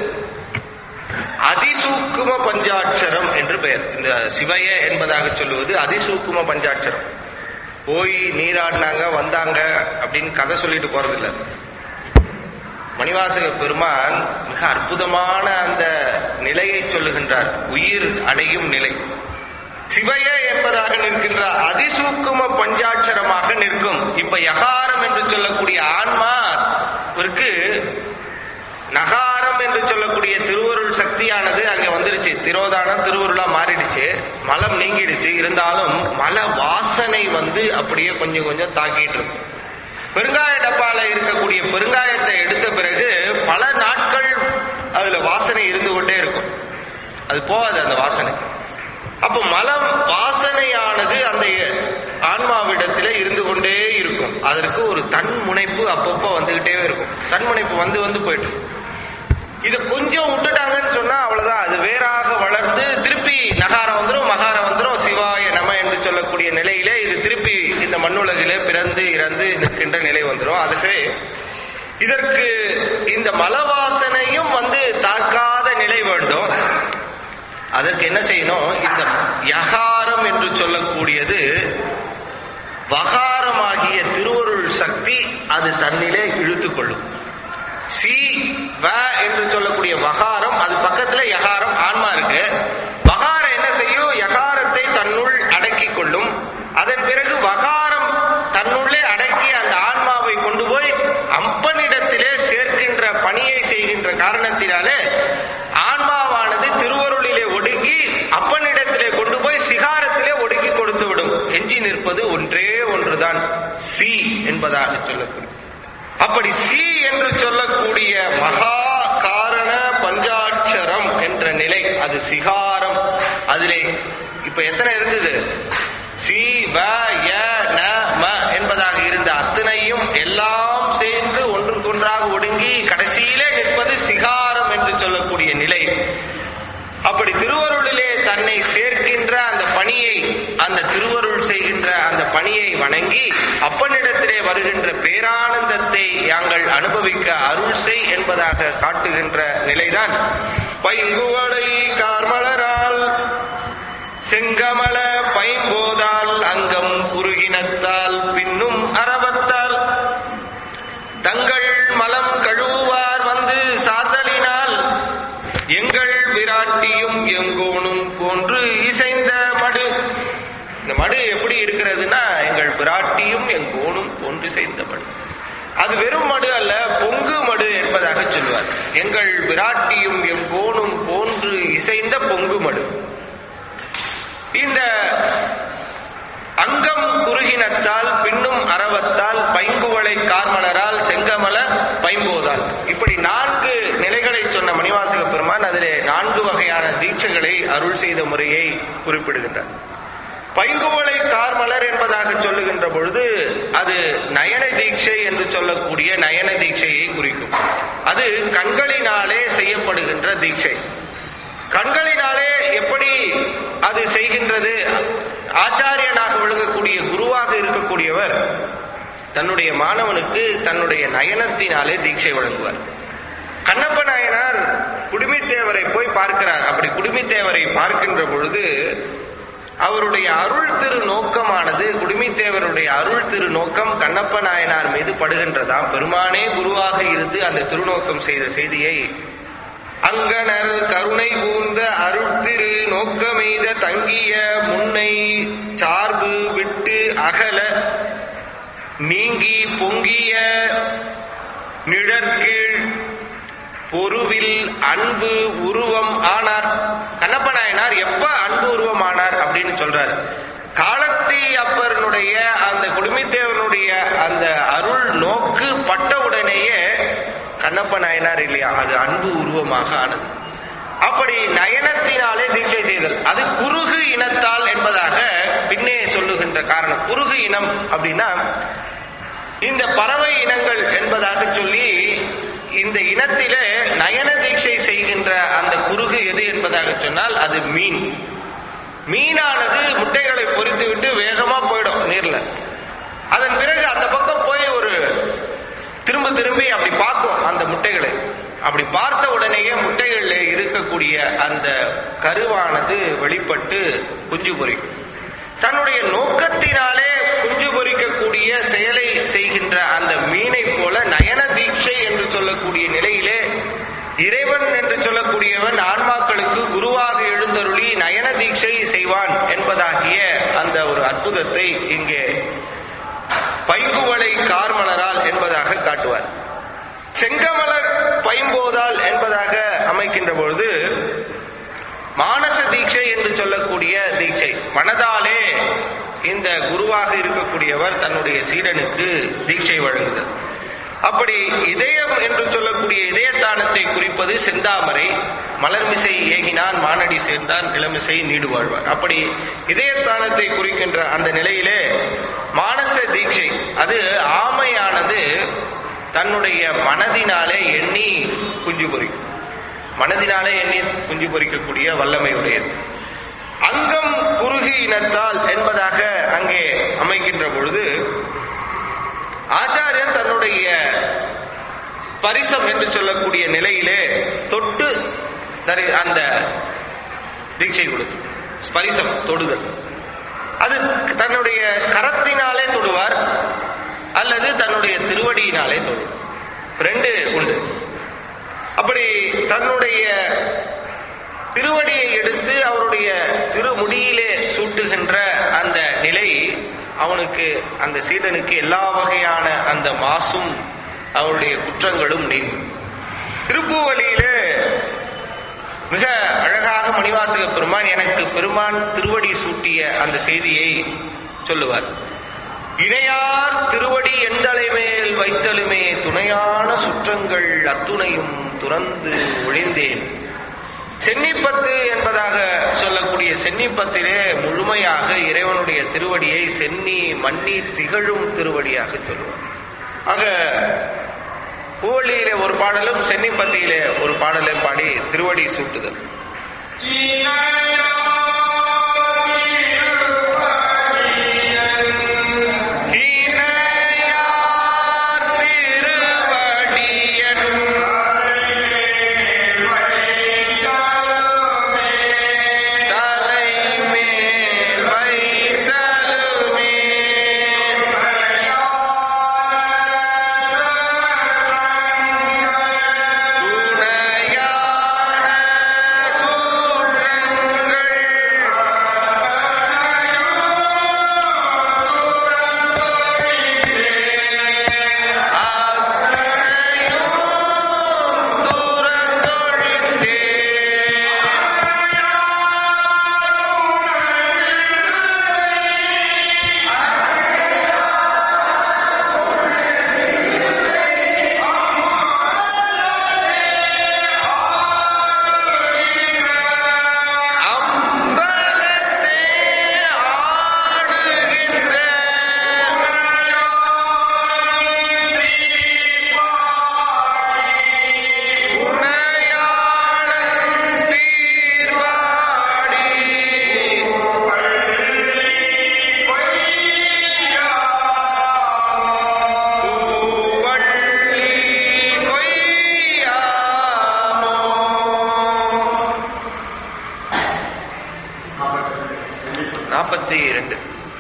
அதிசூக்கும பஞ்சாட்சரம் என்று பெயர் இந்த சிவய என்பதாக சொல்லுவது அதிசூக்கும பஞ்சாட்சரம் போய் நீராடினாங்க வந்தாங்க அப்படின்னு கதை சொல்லிட்டு போறதில்ல மணிவாசக பெருமான் மிக அற்புதமான அந்த நிலையை சொல்லுகின்றார் உயிர் அடையும் நிலை சிவய என்பதாக நிற்கின்ற அதிசூக்கும பஞ்சாட்சரமாக நிற்கும் இப்ப யகாரம் என்று சொல்லக்கூடிய ஆன்மா இவருக்கு நகாரம் என்று சொல்லக்கூடிய திருவருள் சக்தியானது அங்க வந்துருச்சு திரோதானம் திருவருளா மாறிடுச்சு மலம் நீங்கிடுச்சு இருந்தாலும் மல வாசனை வந்து அப்படியே கொஞ்சம் கொஞ்சம் தாக்கிட்டு இருக்கும் பெருங்காய டப்பால இருக்கக்கூடிய பெருங்காயத்தை எடுத்த பிறகு பல நாட்கள் அதுல வாசனை இருந்து கொண்டே இருக்கும் அது போகாது அந்த வாசனை அப்ப மலம் வாசனையானது அந்த ஆன்மாவிடத்திலே இருந்து கொண்டே இருக்கும் அதற்கு ஒரு தன் முனைப்பு அப்பப்போ வந்துகிட்டே இருக்கும் தன் முனைப்பு வந்து வந்து போயிட்டு இத கொஞ்சம் விட்டுட்டாங்கன்னு சொன்னா அவ்வளவுதான் அது வேறாக வளர்ந்து திருப்பி நகாரம் வந்துரும் மகாரம் வந்துரும் சிவாய நம என்று சொல்லக்கூடிய நிலையிலே இது மண்ணுலகிலே பிறந்து இறந்து நிற்கின்ற நிலை வந்துடும் அதுக்கு இதற்கு இந்த மலவாசனையும் வந்து தாக்காத நிலை வேண்டும் அதற்கு என்ன செய்யணும் இந்த யகாரம் என்று சொல்லக்கூடியது வகாரமாகிய திருவருள் சக்தி அது தன்னிலே இழுத்துக் கொள்ளும் சி வ என்று சொல்லக்கூடிய வகாரம் அது பக்கத்துல யகாரம் ஆன்மா இருக்கு வகாரம் என்ன செய்யும் யகாரத்தை தன்னுள் அடக்கிக் கொள்ளும் அதன் பிறகு வகாரம் தன்னுள்ளே அடக்கி அந்த ஆன்மாவை கொண்டு போய் அப்பனிடத்திலே சேர்க்கின்ற பணியை செய்கின்ற காரணத்தினாலே ஆன்மாவானது திருவருளிலே ஒடுங்கி அப்பனிடத்திலே கொண்டு போய் சிகாரத்திலே ஒடுக்கி கொடுத்து விடும் எஞ்சி நிற்பது ஒன்றே ஒன்றுதான் சி என்பதாக சொல்லக்கூடிய அப்படி சி என்று சொல்லக்கூடிய மகா காரண பஞ்சாட்சரம் என்ற நிலை அது சிகாரம் அதிலே இப்ப எத்தனை இருந்தது சி வ ய ந ம என்பதாக இருந்த அத்தனையும் எல்லாம் சேர்ந்து ஒன்றுக்கொன்றாக ஒடுங்கி கடைசியிலே நிற்பது சிகாரம் என்று சொல்லக்கூடிய நிலை அப்படி திருவருளிலே தன்னை சேர்க்கின்ற அந்த பணியை அந்த திருவருள் செய்கின்ற அந்த பணியை வணங்கி அப்பனிடத்திலே வருகின்ற பேரானந்தத்தை யாங்கள் அனுபவிக்க அருள் செய் என்பதாக காட்டுகின்ற நிலைதான் பைங்குவளை கார்மலரால் செங்கமல பைம்போதால் அங்கம் குறுகினத்தால் பின்னும் அரவத்தால் தங்கள் மலம் கழுவுவார் வந்து சாத்தலினால் எங்கள் விராட்டியும் எங்கோனும் போன்று இசைந்த மடு இந்த மடு எப்படி இருக்கிறதுனா எங்கள் விராட்டியும் எங்கோனும் போன்று இசைந்த மடு அது வெறும் மடு அல்ல பொங்கு மடு என்பதாக சொல்லுவார் எங்கள் விராட்டியும் எங்கோனும் போன்று இசைந்த பொங்கு மடு இந்த அங்கம் குறுகினத்தால் பின்னும் அறவத்தால் பைங்குவளை கார்மலரால் செங்கமல பைம்போதால் இப்படி நான்கு நிலைகளை சொன்ன மணிவாசக பெருமான் அதிலே நான்கு வகையான தீட்சைகளை அருள் செய்த முறையை குறிப்பிடுகின்றார் பைங்குவளை கார்மலர் என்பதாக சொல்லுகின்ற பொழுது அது நயன தீட்சை என்று சொல்லக்கூடிய நயன தீட்சையை குறிக்கும் அது கண்களினாலே செய்யப்படுகின்ற தீட்சை கண்களினாலே எப்படி அது செய்கின்றது ஆச்சாரியனாக விளங்கக்கூடிய குருவாக இருக்கக்கூடியவர் தன்னுடைய மாணவனுக்கு தன்னுடைய நயனத்தினாலே தீட்சை வழங்குவார் கண்ணப்ப நாயனார் குடுமித்தேவரை போய் பார்க்கிறார் அப்படி குடுமித்தேவரை பார்க்கின்ற பொழுது அவருடைய அருள் திரு நோக்கமானது குடுமித்தேவருடைய அருள் திரு நோக்கம் கண்ணப்ப நாயனார் மீது படுகின்றதாம் பெருமானே குருவாக இருந்து அந்த திருநோக்கம் செய்த செய்தியை அங்கனர் கருணை கூர்ந்த அருட்திரு நோக்கமெய்த தங்கிய முன்னை சார்பு விட்டு அகல நீங்கி பொங்கிய நிழற்கீழ் பொருவில் அன்பு உருவம் ஆனார் கண்ணப்ப நாயனார் எப்ப அன்பு உருவம் ஆனார் அப்படின்னு சொல்றாரு காலத்தி அப்பரனுடைய அந்த குடுமித்தேவனுடைய அந்த அருள் நோக்கு பட்ட உடனேயே கண்ணப்ப நாயனார் இல்லையா அது அன்பு உருவமாக ஆனது அப்படி நயனத்தினாலே தீட்சை செய்தல் அது குறுகு இனத்தால் என்பதாக பின்னே சொல்லுகின்ற காரணம் குறுகு இனம் அப்படின்னா இந்த பறவை இனங்கள் என்பதாக சொல்லி இந்த இனத்திலே நயன தீட்சை செய்கின்ற அந்த குறுகு எது என்பதாக சொன்னால் அது மீன் மீனானது முட்டைகளை பொறித்து விட்டு வேகமா போயிடும் நீர்ல அதன் பிறகு அந்த பக்கம் போய் ஒரு திரும்ப திரும்பி அப்படி பார்க்கும் அந்த முட்டைகளை அப்படி பார்த்த உடனேயே முட்டைகளில் இருக்கக்கூடிய அந்த கருவானது வெளிப்பட்டு குஞ்சு பொறிக்கும் தன்னுடைய நோக்கத்தினாலே குஞ்சு பொறிக்கக்கூடிய செயலை செய்கின்ற அந்த மீனை போல நயன தீட்சை என்று சொல்லக்கூடிய நிலையிலே இறைவன் என்று சொல்லக்கூடியவன் ஆன்மாக்களுக்கு குருவாக எழுந்தருளி நயன தீட்சை செய்வான் என்பதாகிய அந்த ஒரு அற்புதத்தை இங்கே பைங்குவளை கார்மலரால் என்பதாக காட்டுவார் செங்கமல பைம்போதால் என்பதாக அமைக்கின்ற பொழுது மானச தீட்சை என்று சொல்லக்கூடிய தீட்சை மனதாலே இந்த குருவாக இருக்கக்கூடியவர் தன்னுடைய சீடனுக்கு தீட்சை வழங்குதல் அப்படி இதயம் என்று சொல்லக்கூடிய இதயத்தானத்தை குறிப்பது செந்தாமரை மலர்மிசை ஏகினான் மானடி சேர்ந்தான் இளமிசை நீடு வாழ்வார் அப்படி இதயத்தானத்தை குறிக்கின்ற அந்த நிலையிலே மானச தீட்சை அது ஆமையானது தன்னுடைய மனதினாலே எண்ணி குஞ்சு பொறிக்கும் மனதினாலே எண்ணி குஞ்சு பொறிக்கக்கூடிய வல்லமை உடையது அங்கம் குறுகு இனத்தால் என்பதாக அங்கே அமைக்கின்ற பொழுது ஆச்சாரியன் தன்னுடைய பரிசம் என்று சொல்லக்கூடிய நிலையிலே தொட்டு தரி- அந்த தீட்சை கொடுத்து ஸ்பரிசம் தொடுதல் அது தன்னுடைய கரத்தினாலே தொடுவார் அல்லது தன்னுடைய திருவடியினாலே தொடுவார் ரெண்டு உண்டு அப்படி தன்னுடைய திருவடியை எடுத்து அவருடைய திருமுடியிலே சூட்டுகின்ற அந்த நிலை அவனுக்கு அந்த சீடனுக்கு எல்லா வகையான அந்த மாசும் அவருடைய குற்றங்களும் நீங்கும் திருப்பூவலியிலே மிக அழகாக மணிவாசக பெருமான் எனக்கு பெருமான் திருவடி சூட்டிய அந்த செய்தியை சொல்லுவார் இணையார் திருவடி எந்தலை மேல் வைத்தலுமே துணையான சுற்றங்கள் அத்துணையும் துறந்து ஒழிந்தேன் சென்னிப்பத்து என்பதாக சொல்லக்கூடிய சென்னிப்பத்திலே முழுமையாக இறைவனுடைய திருவடியை சென்னி மன்னி திகழும் திருவடியாக சொல்லுவார் ஆக பூவள்ளியிலே ஒரு பாடலும் சென்னிப்பத்தியிலே ஒரு பாடலும் பாடி திருவடி சூட்டுதல் இணையார் திருவடியன் தலைமேல் வைத்தலுமே துணையான சூற்றங்கள் அத்தனையும் துறந்தொழிந்தே அம்பலத்தே ஆடுகின்ற உமையாளன் சீர்வாடி பூவள்ளி கொய்யாமோ நாற்பத்தி இரண்டு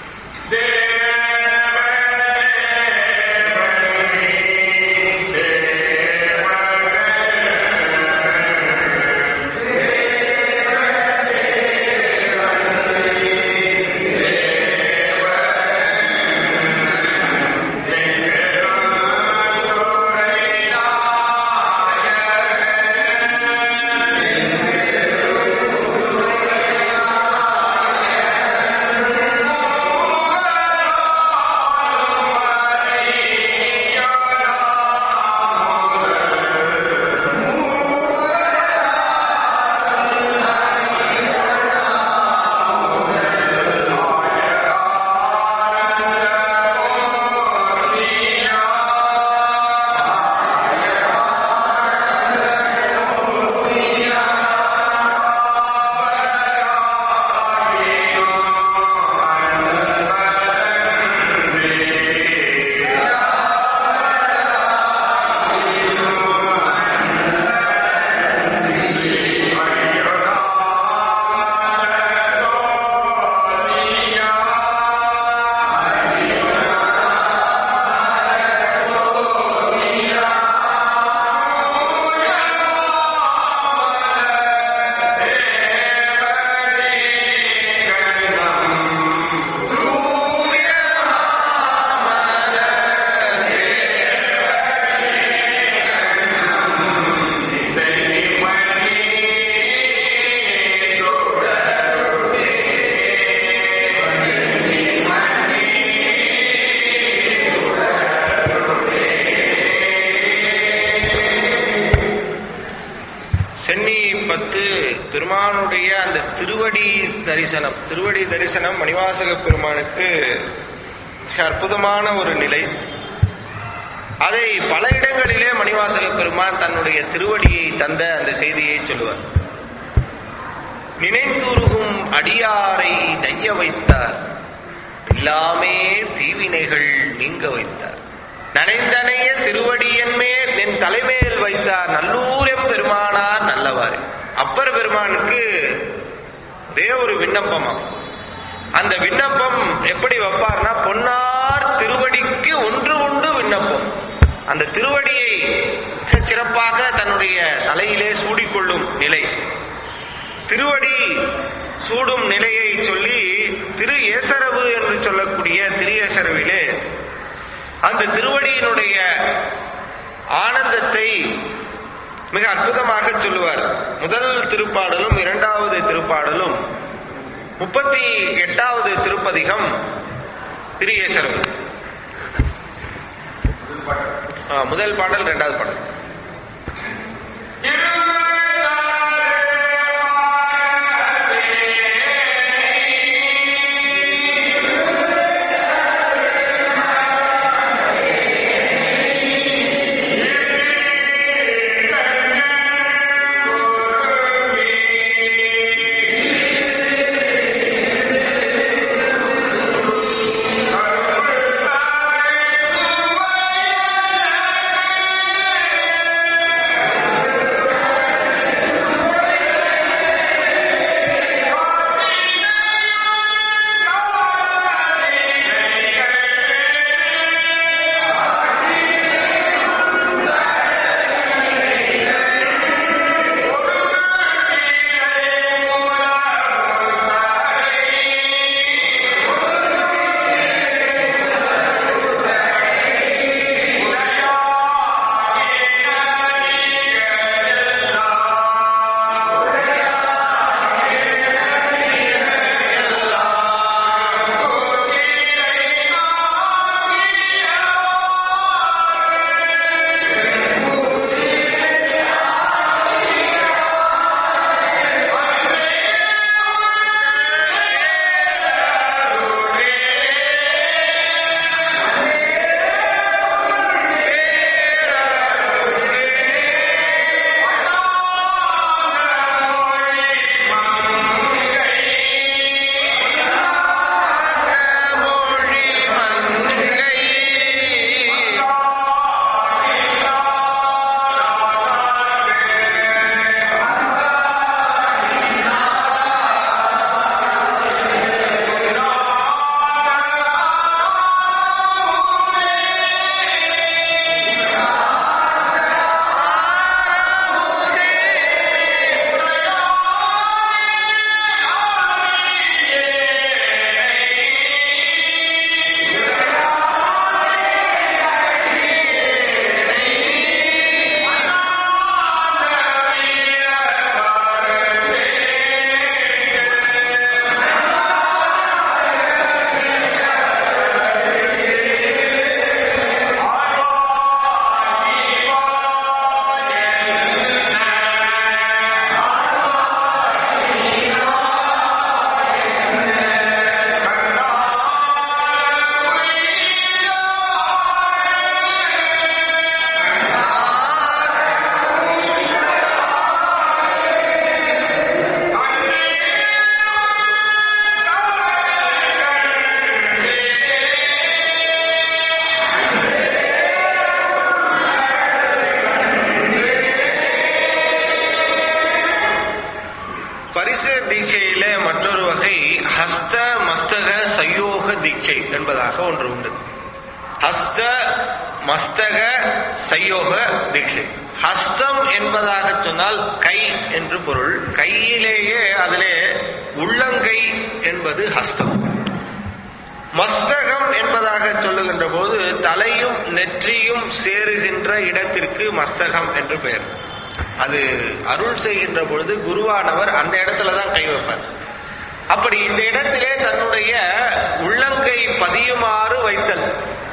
சென்னி பத்து பெருமானுடைய அந்த திருவடி தரிசனம் திருவடி தரிசனம் மணிவாசக பெருமானுக்கு மிக அற்புதமான ஒரு நிலை அதை பல இடங்களிலே மணிவாசக பெருமான் தன்னுடைய திருவடியை தந்த அந்த செய்தியை சொல்லுவார் நினைந்துருகும் அடியாரை நைய வைத்தார் எல்லாமே தீவினைகள் நீங்க வைத்தார் நனைந்தனைய திருவடியன்மேல் நின் தலைமையில் வைத்தார் நல்லூரம் பெருமானார் நல்லவாறு அப்பர் பெருமானுக்கு ஒரே ஒரு விண்ணப்பமாம் அந்த விண்ணப்பம் எப்படி வைப்பார்னா பொன்னார் திருவடிக்கு ஒன்று உண்டு விண்ணப்பம் அந்த திருவடியை மிகச் சிறப்பாக தன்னுடைய தலையிலே சூடிக்கொள்ளும் நிலை திருவடி சூடும் நிலையை சொல்லி திரு ஏசரவு என்று சொல்லக்கூடிய திரு ஏசரவிலே அந்த திருவடியினுடைய ஆனந்தத்தை மிக அற்புதமாக சொல்லுவார் முதல் திருப்பாடலும் இரண்டாவது திருப்பாடலும் முப்பத்தி எட்டாவது திருப்பதிகம் திரு ஏசரவு ஆ, முதல் பாடல் இரண்டாவது பாடல் பரிசு தீட்சையில மற்றொரு வகை ஹஸ்த மஸ்தக சயோக தீட்சை என்பதாக ஒன்று உண்டு ஹஸ்த மஸ்தக சயோக தீட்சை ஹஸ்தம் என்பதாக சொன்னால் கை என்று பொருள் கையிலேயே அதிலே உள்ளங்கை என்பது ஹஸ்தம் மஸ்தகம் என்பதாக சொல்லுகின்ற போது தலையும் நெற்றியும் சேருகின்ற இடத்திற்கு மஸ்தகம் என்று பெயர் அது அருள் செய்கின்ற பொழுது குருவானவர் அந்த இடத்துல தான் கை வைப்பார் அப்படி இந்த இடத்திலே தன்னுடைய உள்ளங்கை பதியுமாறு வைத்தல்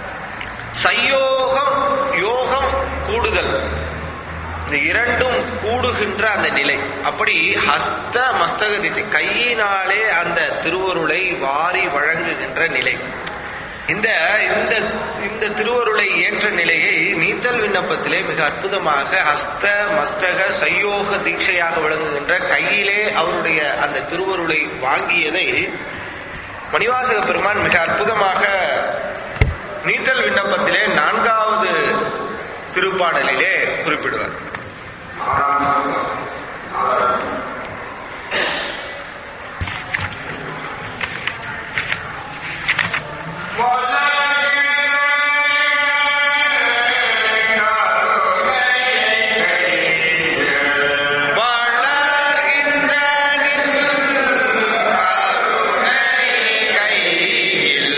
சையோகம் யோகம் கூடுதல் இந்த இரண்டும் கூடுகின்ற அந்த நிலை அப்படி ஹஸ்த மஸ்தக திசை கையினாலே அந்த திருவருளை வாரி வழங்குகின்ற நிலை இந்த இந்த இந்த திருவருளை ஏற்ற நிலையை நீத்தல் விண்ணப்பத்திலே மிக அற்புதமாக ஹஸ்த மஸ்தக சையோக தீட்சையாக விளங்குகின்ற கையிலே அவருடைய அந்த திருவருளை வாங்கியதை மணிவாசக பெருமான் மிக அற்புதமாக நீத்தல் விண்ணப்பத்திலே நான்காவது திருப்பாடலிலே குறிப்பிடுவார் வளர்கின்ற நின் கருணை கையில்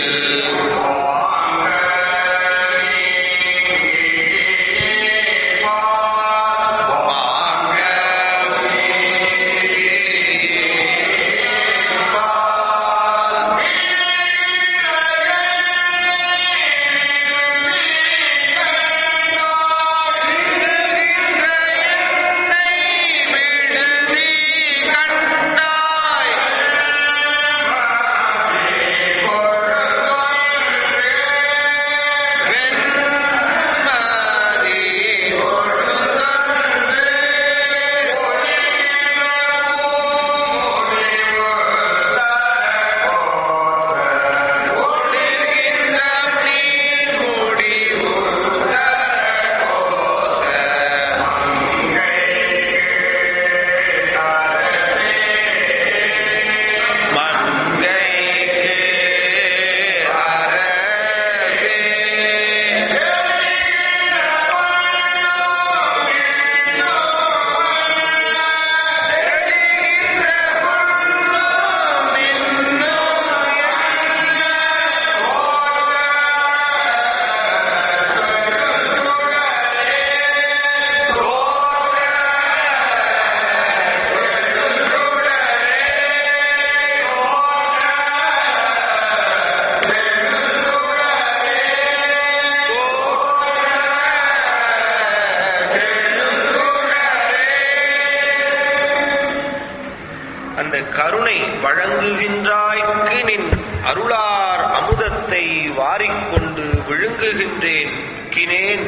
அந்த கருணை வழங்குகின்றாய்க்கு நின் அருளார் அமுதத்தை வாரிக்கொண்டு விழுங்குகின்றேன் கினேன்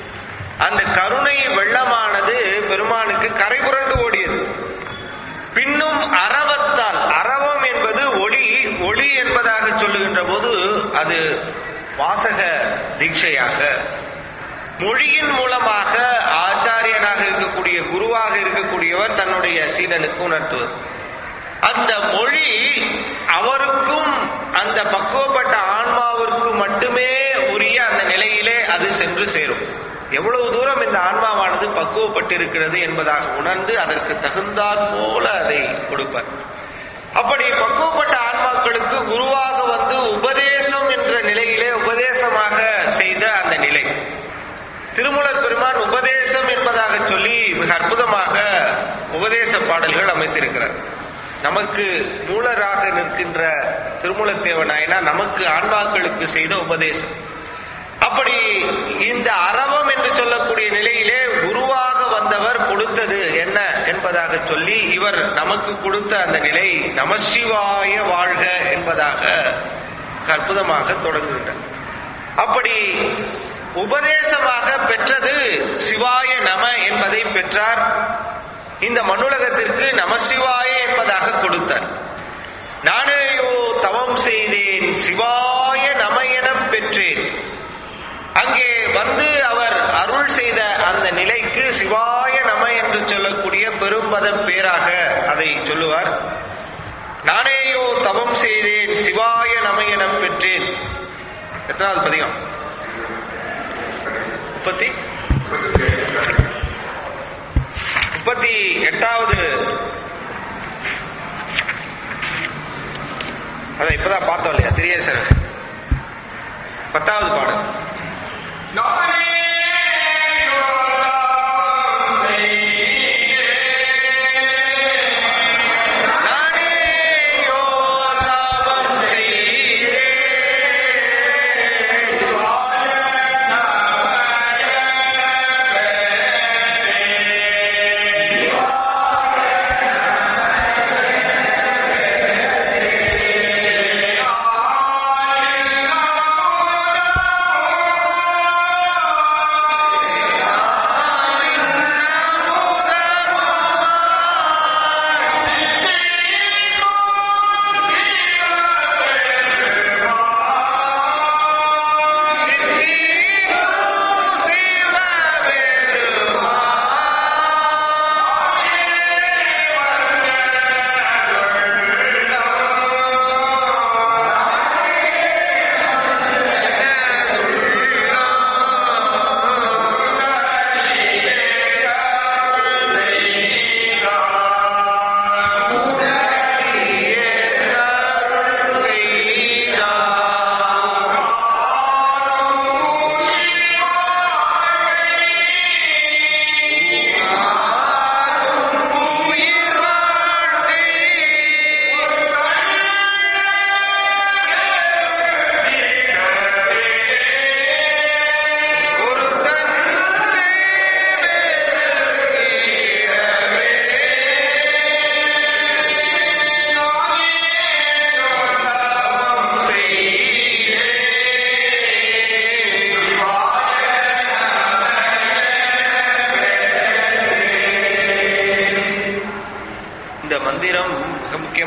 அந்த கருணை வெள்ளமானது பெருமானுக்கு கரை புரண்டு ஓடியது பின்னும் அரவத்தால் அரவம் என்பது ஒளி ஒளி என்பதாக சொல்லுகின்ற போது அது வாசக தீட்சையாக மொழியின் மூலமாக ஆச்சாரியனாக இருக்கக்கூடிய குருவாக இருக்கக்கூடியவர் தன்னுடைய சீடனுக்கு உணர்த்துவது அந்த மொழி அவருக்கும் அந்த பக்குவப்பட்ட ஆன்மாவிற்கு மட்டுமே உரிய அந்த நிலையிலே அது சென்று சேரும் எவ்வளவு தூரம் இந்த ஆன்மாவானது பக்குவப்பட்டிருக்கிறது என்பதாக உணர்ந்து அதற்கு தகுந்தாற் போல அதை கொடுப்பார் அப்படி பக்குவப்பட்ட ஆன்மாக்களுக்கு குருவாக வந்து உபதேசம் என்ற நிலையிலே உபதேசமாக செய்த அந்த நிலை திருமூலர் பெருமான் உபதேசம் என்பதாக சொல்லி மிக அற்புதமாக உபதேச பாடல்கள் அமைத்திருக்கிறார் நமக்கு மூலராக நிற்கின்ற திருமூலத்தேவ நாயனா நமக்கு ஆன்மாக்களுக்கு செய்த உபதேசம் அப்படி இந்த அரவம் என்று சொல்லக்கூடிய நிலையிலே குருவாக வந்தவர் கொடுத்தது என்ன என்பதாக சொல்லி இவர் நமக்கு கொடுத்த அந்த நிலை நமசிவாய வாழ்க என்பதாக அற்புதமாக தொடங்குகின்றார் அப்படி உபதேசமாக பெற்றது சிவாய நம என்பதை பெற்றார் இந்த மண்ணுலகத்திற்கு நமசிவாய என்பதாக கொடுத்தார் நானேயோ தவம் செய்தேன் சிவாய நம எனப் பெற்றேன் அங்கே வந்து அவர் அருள் செய்த அந்த நிலைக்கு சிவாய நம என்று சொல்லக்கூடிய பெரும்பத பேராக அதை சொல்லுவார் நானேயோ தவம் செய்தேன் சிவாய நம எனப் பெற்றேன் எத்தனாவது பதிகம் முப்பத்தி முப்பத்தி எட்டாவது அதான் இப்பதான் பார்த்தோம் இல்லையா திரியேசர் பத்தாவது பாடல் நானேயோ தவம் செய்தேன் ஆ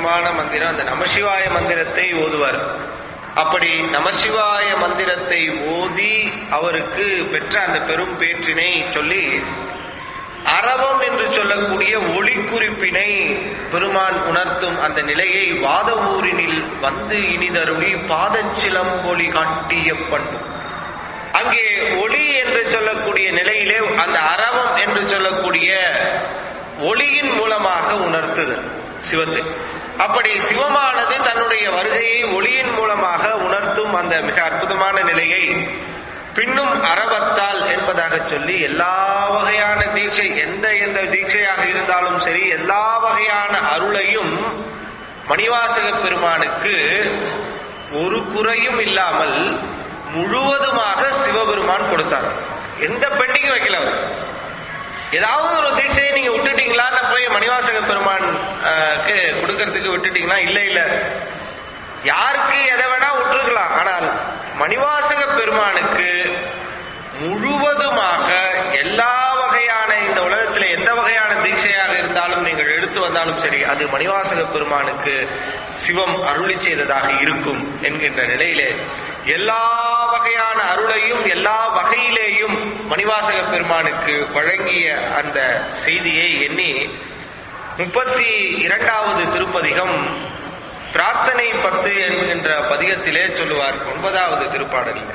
முக்கியமான மந்திரம் அந்த நமசிவாய மந்திரத்தை ஓதுவார் அப்படி நமசிவாய மந்திரத்தை ஓதி அவருக்கு பெற்ற அந்த பெரும் பேற்றினை சொல்லி அரவம் என்று சொல்லக்கூடிய ஒளி குறிப்பினை பெருமான் உணர்த்தும் அந்த நிலையை வாத ஊரினில் வந்து இனிதருளி பாதச்சிலம்பொலி காட்டிய பண்பு அங்கே ஒளி என்று சொல்லக்கூடிய நிலையிலே அந்த அரவம் என்று சொல்லக்கூடிய ஒளியின் மூலமாக உணர்த்துதல் சிவத்தை அப்படி சிவமானது தன்னுடைய வருகையை ஒளியின் மூலமாக உணர்த்தும் அந்த மிக அற்புதமான நிலையை பின்னும் அறவத்தால் என்பதாக சொல்லி எல்லா வகையான தீட்சை எந்த எந்த தீட்சையாக இருந்தாலும் சரி எல்லா வகையான அருளையும் மணிவாசக பெருமானுக்கு ஒரு குறையும் இல்லாமல் முழுவதுமாக சிவபெருமான் கொடுத்தார் எந்த பெண்டிங்கும் வைக்கல அவர் ஏதாவது ஒரு தீட்சையை நீங்க விட்டுட்டீங்களான்னு போய் மணிவாசக பெருமான் கொடுக்கறதுக்கு விட்டுட்டீங்களா இல்ல இல்ல யாருக்கு எதை வேணா விட்டுருக்கலாம் ஆனால் மணிவாசக பெருமானுக்கு முழுவதுமாக எல்லா வகையான இந்த உலகத்துல எந்த வகையான தீட்சையாக இருந்தாலும் நீங்கள் எடுத்து வந்தாலும் சரி அது மணிவாசக பெருமானுக்கு சிவம் அருளி செய்ததாக இருக்கும் என்கின்ற நிலையிலே எல்லா வகையான அருளையும் எல்லா வகையிலேயும் மணிவாசக பெருமானுக்கு வழங்கிய அந்த செய்தியை எண்ணி முப்பத்தி இரண்டாவது திருப்பதிகம் பிரார்த்தனை பத்து என்கின்ற பதிகத்திலே சொல்லுவார் ஒன்பதாவது திருப்பாடலில்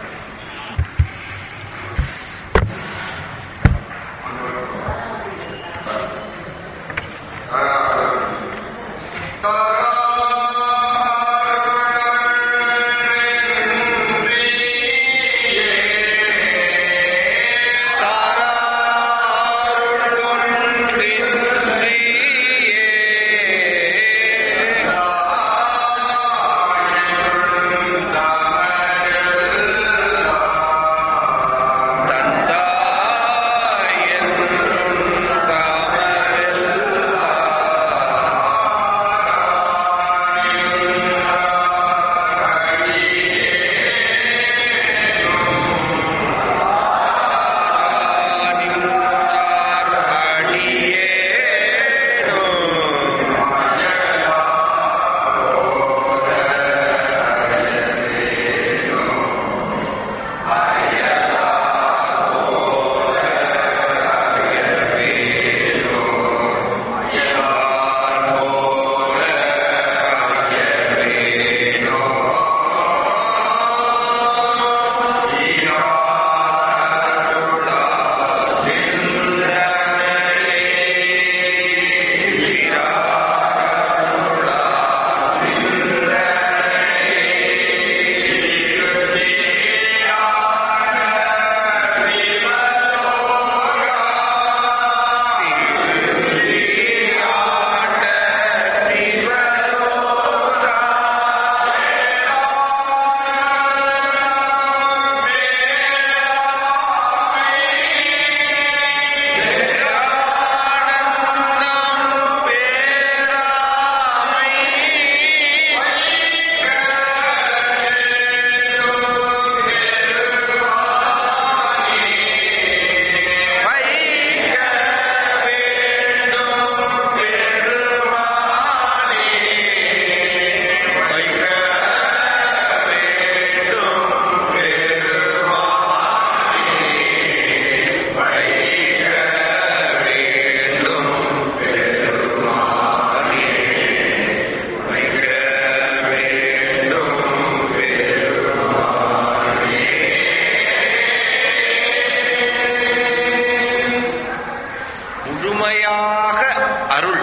முழுமையாக அருள்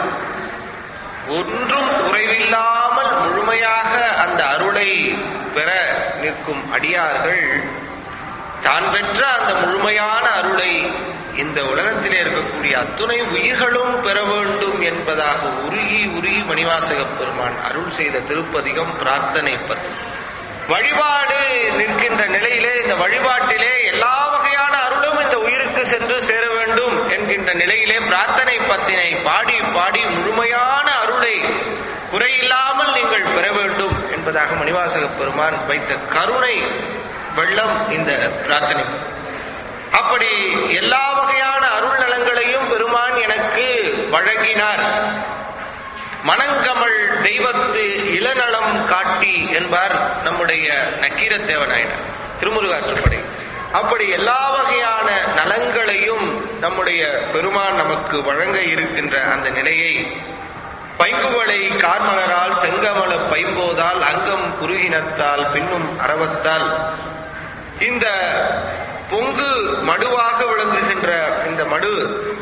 ஒன்றும் குறைவில்லாமல் முழுமையாக அந்த அருளை பெற நிற்கும் அடியார்கள் தான் பெற்ற அந்த முழுமையான அருளை இந்த உலகத்திலே இருக்கக்கூடிய அத்துணை உயிர்களும் பெற வேண்டும் என்பதாக உருகி உருகி மணிவாசகப் பெருமான் அருள் செய்த திருப்பதிகம் பிரார்த்தனை பத்து வழிபாடு நிற்கின்ற நிலையிலே இந்த வழிபாட்டிலே எல்லா வகையான அருளும் இந்த உயிருக்கு சென்று சேர வேண்டும் என்கின்ற நிலையிலே பிரார்த்தனை பத்தினை பாடி பாடி முழுமையான அருளை குறையில்லாமல் நீங்கள் பெற வேண்டும் என்பதாக மணிவாசக பெருமான் வைத்த கருணை வெள்ளம் இந்த பிரார்த்தனை அப்படி எல்லா வகையான அருள் நலங்களையும் பெருமான் எனக்கு வழங்கினார் மணங்கமள் தெய்வத்து இளநலம் காட்டி என்பார் நம்முடைய நக்கீரத்தேவநாயனர் திருமுருகாற்றுப்படை அப்படி எல்லா வகையான நலங்களையும் நம்முடைய பெருமான் நமக்கு வழங்க இருக்கின்ற அந்த நிலையை பைங்குவளை கார்மலரால் செங்கமல பைம்போதால் அங்கம் குறுகினத்தால் பின்னும் அரவத்தால் இந்த பொங்கு மடுவாக விளங்குகின்ற இந்த மடு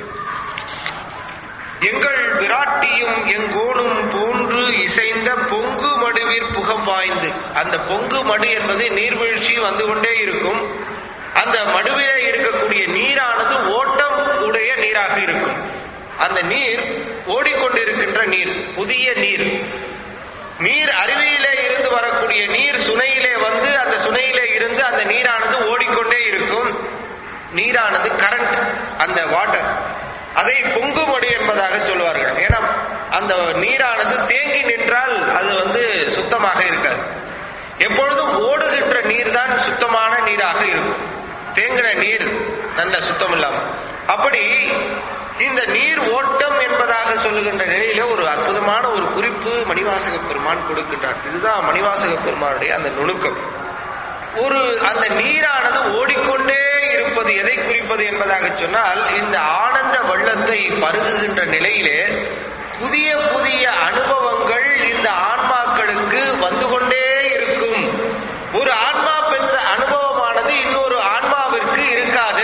எங்கள் விராட்டியும் எங்கோனும் போன்று இசைந்த பொங்கு மடுவிற் புகம் பாய்ந்து அந்த பொங்கு மடு என்பது நீர்வீழ்ச்சி வந்து கொண்டே இருக்கும் அந்த மடுவிலே இருக்கக்கூடிய நீரானது ஓட்டம் உடைய நீராக இருக்கும் அந்த நீர் ஓடிக்கொண்டிருக்கின்ற நீர் புதிய நீர் நீர் அருவியிலே இருந்து வரக்கூடிய நீர் சுனையிலே வந்து அந்த சுனையிலே இருந்து அந்த நீரானது ஓடிக்கொண்டே இருக்கும் நீரானது கரண்ட் அந்த வாட்டர் அதை பொங்குமடி என்பதாக சொல்வார்கள் ஏன்னா அந்த நீரானது தேங்கி நின்றால் அது வந்து சுத்தமாக இருக்காது எப்பொழுதும் ஓடுகின்ற நீர் தான் சுத்தமான நீராக இருக்கும் தேங்கின நீர் நல்ல சுத்தம் இல்லாம அப்படி இந்த நீர் ஓட்டம் என்பதாக சொல்லுகின்ற நிலையில ஒரு அற்புதமான ஒரு குறிப்பு மணிவாசக பெருமான் கொடுக்கின்றார் இதுதான் மணிவாசக பெருமானுடைய அந்த நுணுக்கம் ஒரு அந்த நீரானது ஓடிக்கொண்டே இருப்பது எதை குறிப்பது என்பதாக சொன்னால் இந்த ஆனந்த வெள்ளத்தை பருகுகின்ற நிலையிலே புதிய புதிய அனுபவங்கள் இந்த ஆன்மாக்களுக்கு வந்து கொண்டே இருக்கும் ஒரு ஆன்மா பெற்ற அனுபவமானது இன்னொரு ஆன்மாவிற்கு இருக்காது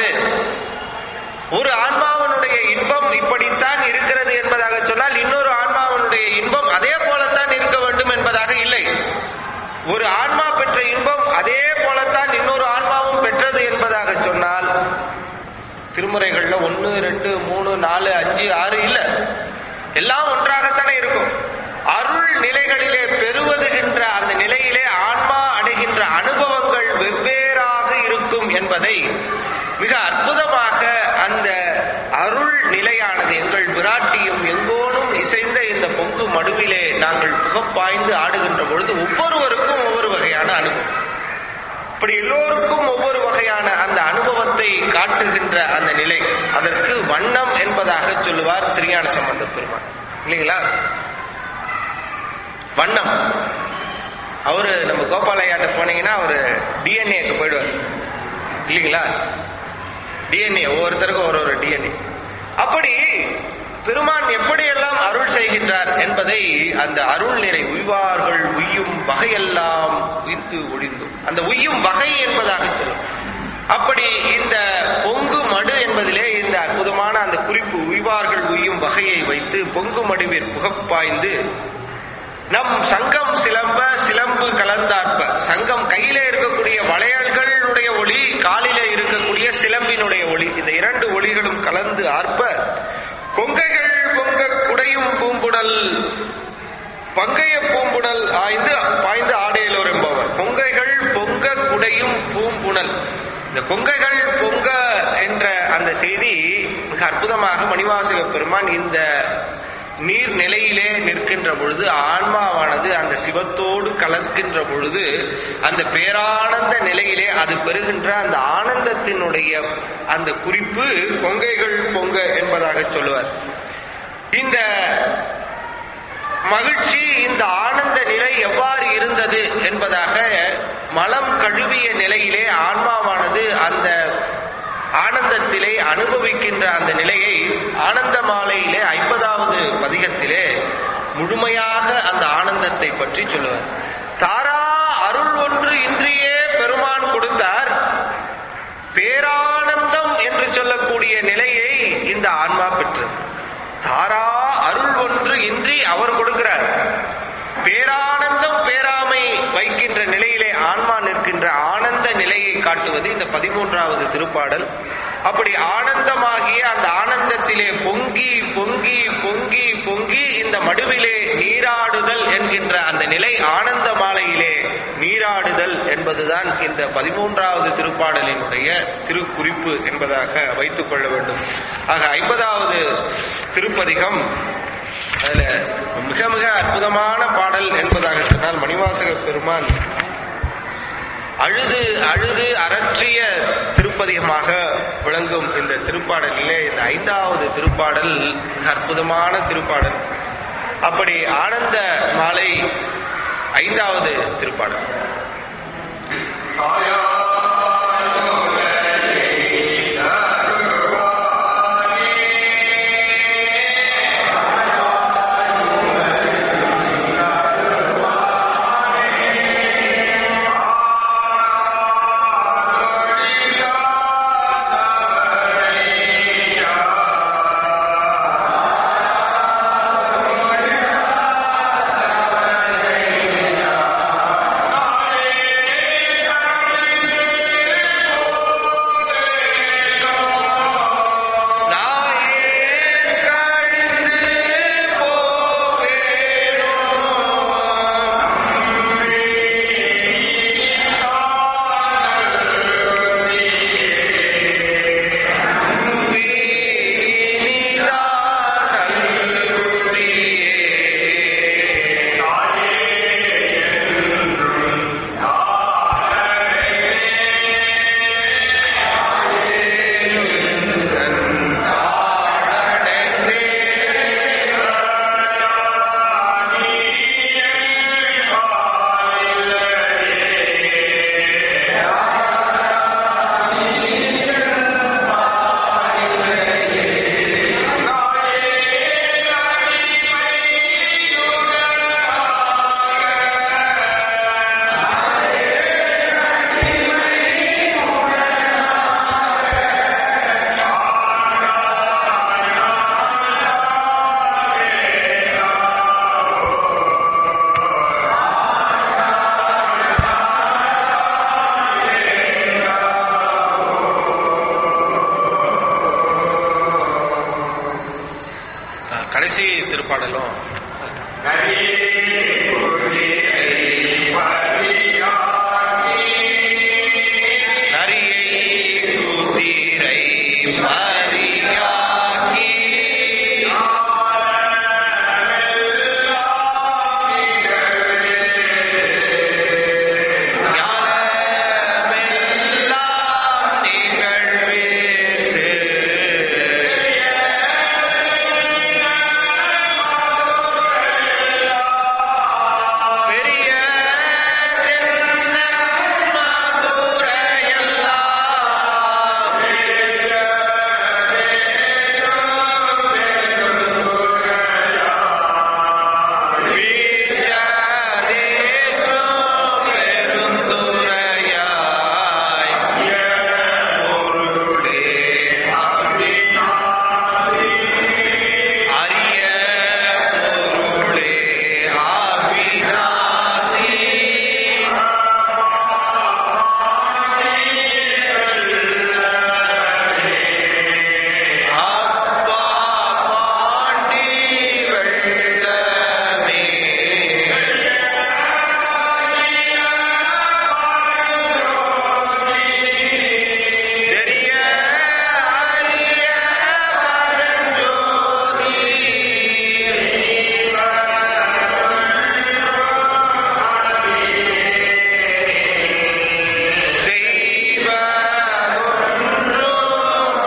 ஒரு ஆன்மாவனுடைய இன்பம் இப்படித்தான் இருக்கிறது என்பதாக சொன்னால் இன்னொரு ஆன்மாவனுடைய இன்பம் அதே போலத்தான் இருக்க வேண்டும் என்பதாக இல்லை ஒரு ஆன்மா பெற்ற இன்பம் அதே போலத்தான் இன்னொரு ஆன்மாவும் பெற்றது என்பதாக சொன்னால் திருமுறைகள்ல ஒன்னு ரெண்டு மூணு நாலு அஞ்சு ஆறு இல்ல எல்லாம் ஒன்றாகத்தானே இருக்கும் அருள் நிலைகளிலே பெறுவதுகின்ற அந்த நிலையிலே ஆன்மா அடைகின்ற அனுபவங்கள் வெவ்வேறாக இருக்கும் என்பதை மிக அற்புதமாக அந்த அருள் நிலையானது எங்கள் விராட்டியும் எங்கோனும் இசைந்த இந்த பொங்கு மடுவிலே நாங்கள் புகப்பாய்ந்து ஆடுகின்ற பொழுது ஒவ்வொருவருக்கும் ஒவ்வொரு வகையான அனுபவம் இப்படி எல்லோருக்கும் ஒவ்வொரு வகையான அந்த அனுபவத்தை காட்டுகின்ற அந்த நிலை அதற்கு வண்ணம் என்பதாக சொல்லுவார் திருஞான சம்பந்த பெருமான் இல்லைங்களா வண்ணம் அவரு நம்ம கோபாலையாட்ட போனீங்கன்னா அவரு டிஎன்ஏக்கு போயிடுவார் இல்லைங்களா டிஎன்ஏ ஒவ்வொருத்தருக்கும் ஒரு ஒரு டிஎன்ஏ அப்படி பெருமான் எப்படியெல்லாம் அருள் செய்கின்றார் என்பதை அந்த அருள் நிறை உய்வார்கள் உய்யும் வகையெல்லாம் உயிர்த்து ஒழிந்தும் அந்த உய்யும் வகை என்பதாக சொல்லும் அப்படி இந்த பொங்கு மடு என்பதிலே இந்த அற்புதமான அந்த குறிப்பு உய்வார்கள் உய்யும் வகையை வைத்து பொங்கு மடுவிற் புகப்பாய்ந்து நம் சங்கம் சிலம்ப சிலம்பு கலந்தாற்ப சங்கம் கையிலே இருக்கக்கூடிய வளையல்களுடைய ஒளி காலிலே இருக்கக்கூடிய சிலம்பினுடைய ஒளி இந்த இரண்டு ஒளிகளும் கலந்து ஆர்ப்ப கொங்கைகள் பொங்க குடையும் பூம்புடல் பங்கைய பூம்புடல் ஆய்ந்து பாய்ந்து ஆடையிலோர் என்பவர் கொங்கைகள் பொங்க குடையும் பூம்புணல் இந்த கொங்கைகள் பொங்க என்ற அந்த செய்தி மிக அற்புதமாக மணிவாசக பெருமான் இந்த நீர் நிலையிலே நிற்கின்ற பொழுது ஆன்மாவானது அந்த சிவத்தோடு கலக்கின்ற பொழுது அந்த பேரானந்த நிலையிலே அது பெறுகின்ற அந்த ஆனந்தத்தினுடைய அந்த குறிப்பு பொங்கைகள் பொங்க என்பதாக சொல்லுவார் இந்த மகிழ்ச்சி இந்த ஆனந்த நிலை எவ்வாறு இருந்தது என்பதாக மலம் கழுவிய நிலையிலே ஆன்மாவானது அந்த ஆனந்தத்திலே அனுபவிக்கின்ற அந்த நிலையை ஆனந்த மாலையிலே ஐம்பதாவது பதிகத்திலே முழுமையாக அந்த ஆனந்தத்தை பற்றி சொல்லுவார் தாரா அருள் ஒன்று இன்றியே பெருமான் கொடுத்தார் பேரானந்தம் என்று சொல்லக்கூடிய நிலையை இந்த ஆன்மா பெற்றது தாரா அருள் ஒன்று இன்றி அவர் கொடுக்கிறார் பேரானந்தம் பேராமை வைக்கின்ற நிலையிலே ஆன்மா நிற்கின்ற ஆனந்த நிலையை காட்டுவது இந்த பதிமூன்றாவது திருப்பாடல் அப்படி ஆனந்தமாகிய அந்த ஆனந்தத்திலே பொங்கி பொங்கி பொங்கி பொங்கி இந்த மடுவிலே நீராடுதல் என்கின்ற அந்த நிலை ஆனந்த மாலையிலே நீராடுதல் என்பதுதான் இந்த பதிமூன்றாவது திருப்பாடலினுடைய திருக்குறிப்பு என்பதாக வைத்துக் கொள்ள வேண்டும் ஆக ஐம்பதாவது திருப்பதிகம் அதுல மிக மிக அற்புதமான பாடல் என்பதாக சொன்னால் மணிவாசக பெருமான் அழுது அழுது அரற்றிய திருப்பதிகமாக விளங்கும் இந்த திருப்பாடலிலே இந்த ஐந்தாவது திருப்பாடல் மிக அற்புதமான திருப்பாடல் அப்படி ஆனந்த மாலை ஐந்தாவது திருப்பாடல் நாயேன் கழிந்து போவேனோ நீதான் நல்குதியே கடைசி திருப்பாடலும் நரியை குதிரை மறியாக்கி ஞானமெல்லாம் நிகழ்வேத்து பெரிய அரிய பொருளே ஆவினாசி அப்பா பாண்டி வெள்ளமே தெரிய அரிய பரஞ்சோதி செய்வதொன்றும்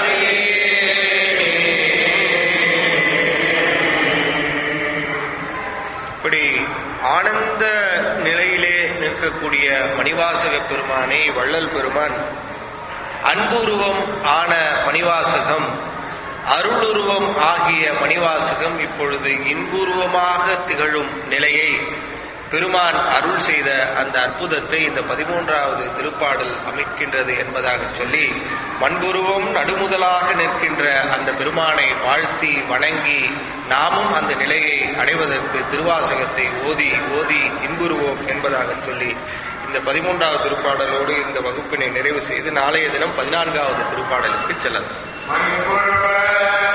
இப்படி ஆனந்த நிலையிலே நிற்கக்கூடிய மணிவாசக பெருமானை வள்ளல் பெருமான் அன்புருவம் ஆன மணிவாசகம் அருளுருவம் ஆகிய மணிவாசகம் இப்பொழுது இன்புருவமாக திகழும் நிலையை பெருமான் அருள் செய்த அந்த அற்புதத்தை இந்த பதிமூன்றாவது திருப்பாடல் அமைக்கின்றது என்பதாக சொல்லி மண்புருவம் நடுமுதலாக நிற்கின்ற அந்த பெருமானை வாழ்த்தி வணங்கி நாமும் அந்த நிலையை அடைவதற்கு திருவாசகத்தை ஓதி ஓதி இன்புருவோம் என்பதாக சொல்லி இந்த பதிமூன்றாவது திருப்பாடலோடு இந்த வகுப்பினை நிறைவு செய்து நாளைய தினம் பதினான்காவது திருப்பாடலுக்கு செல்லலாம் மண்புழுவ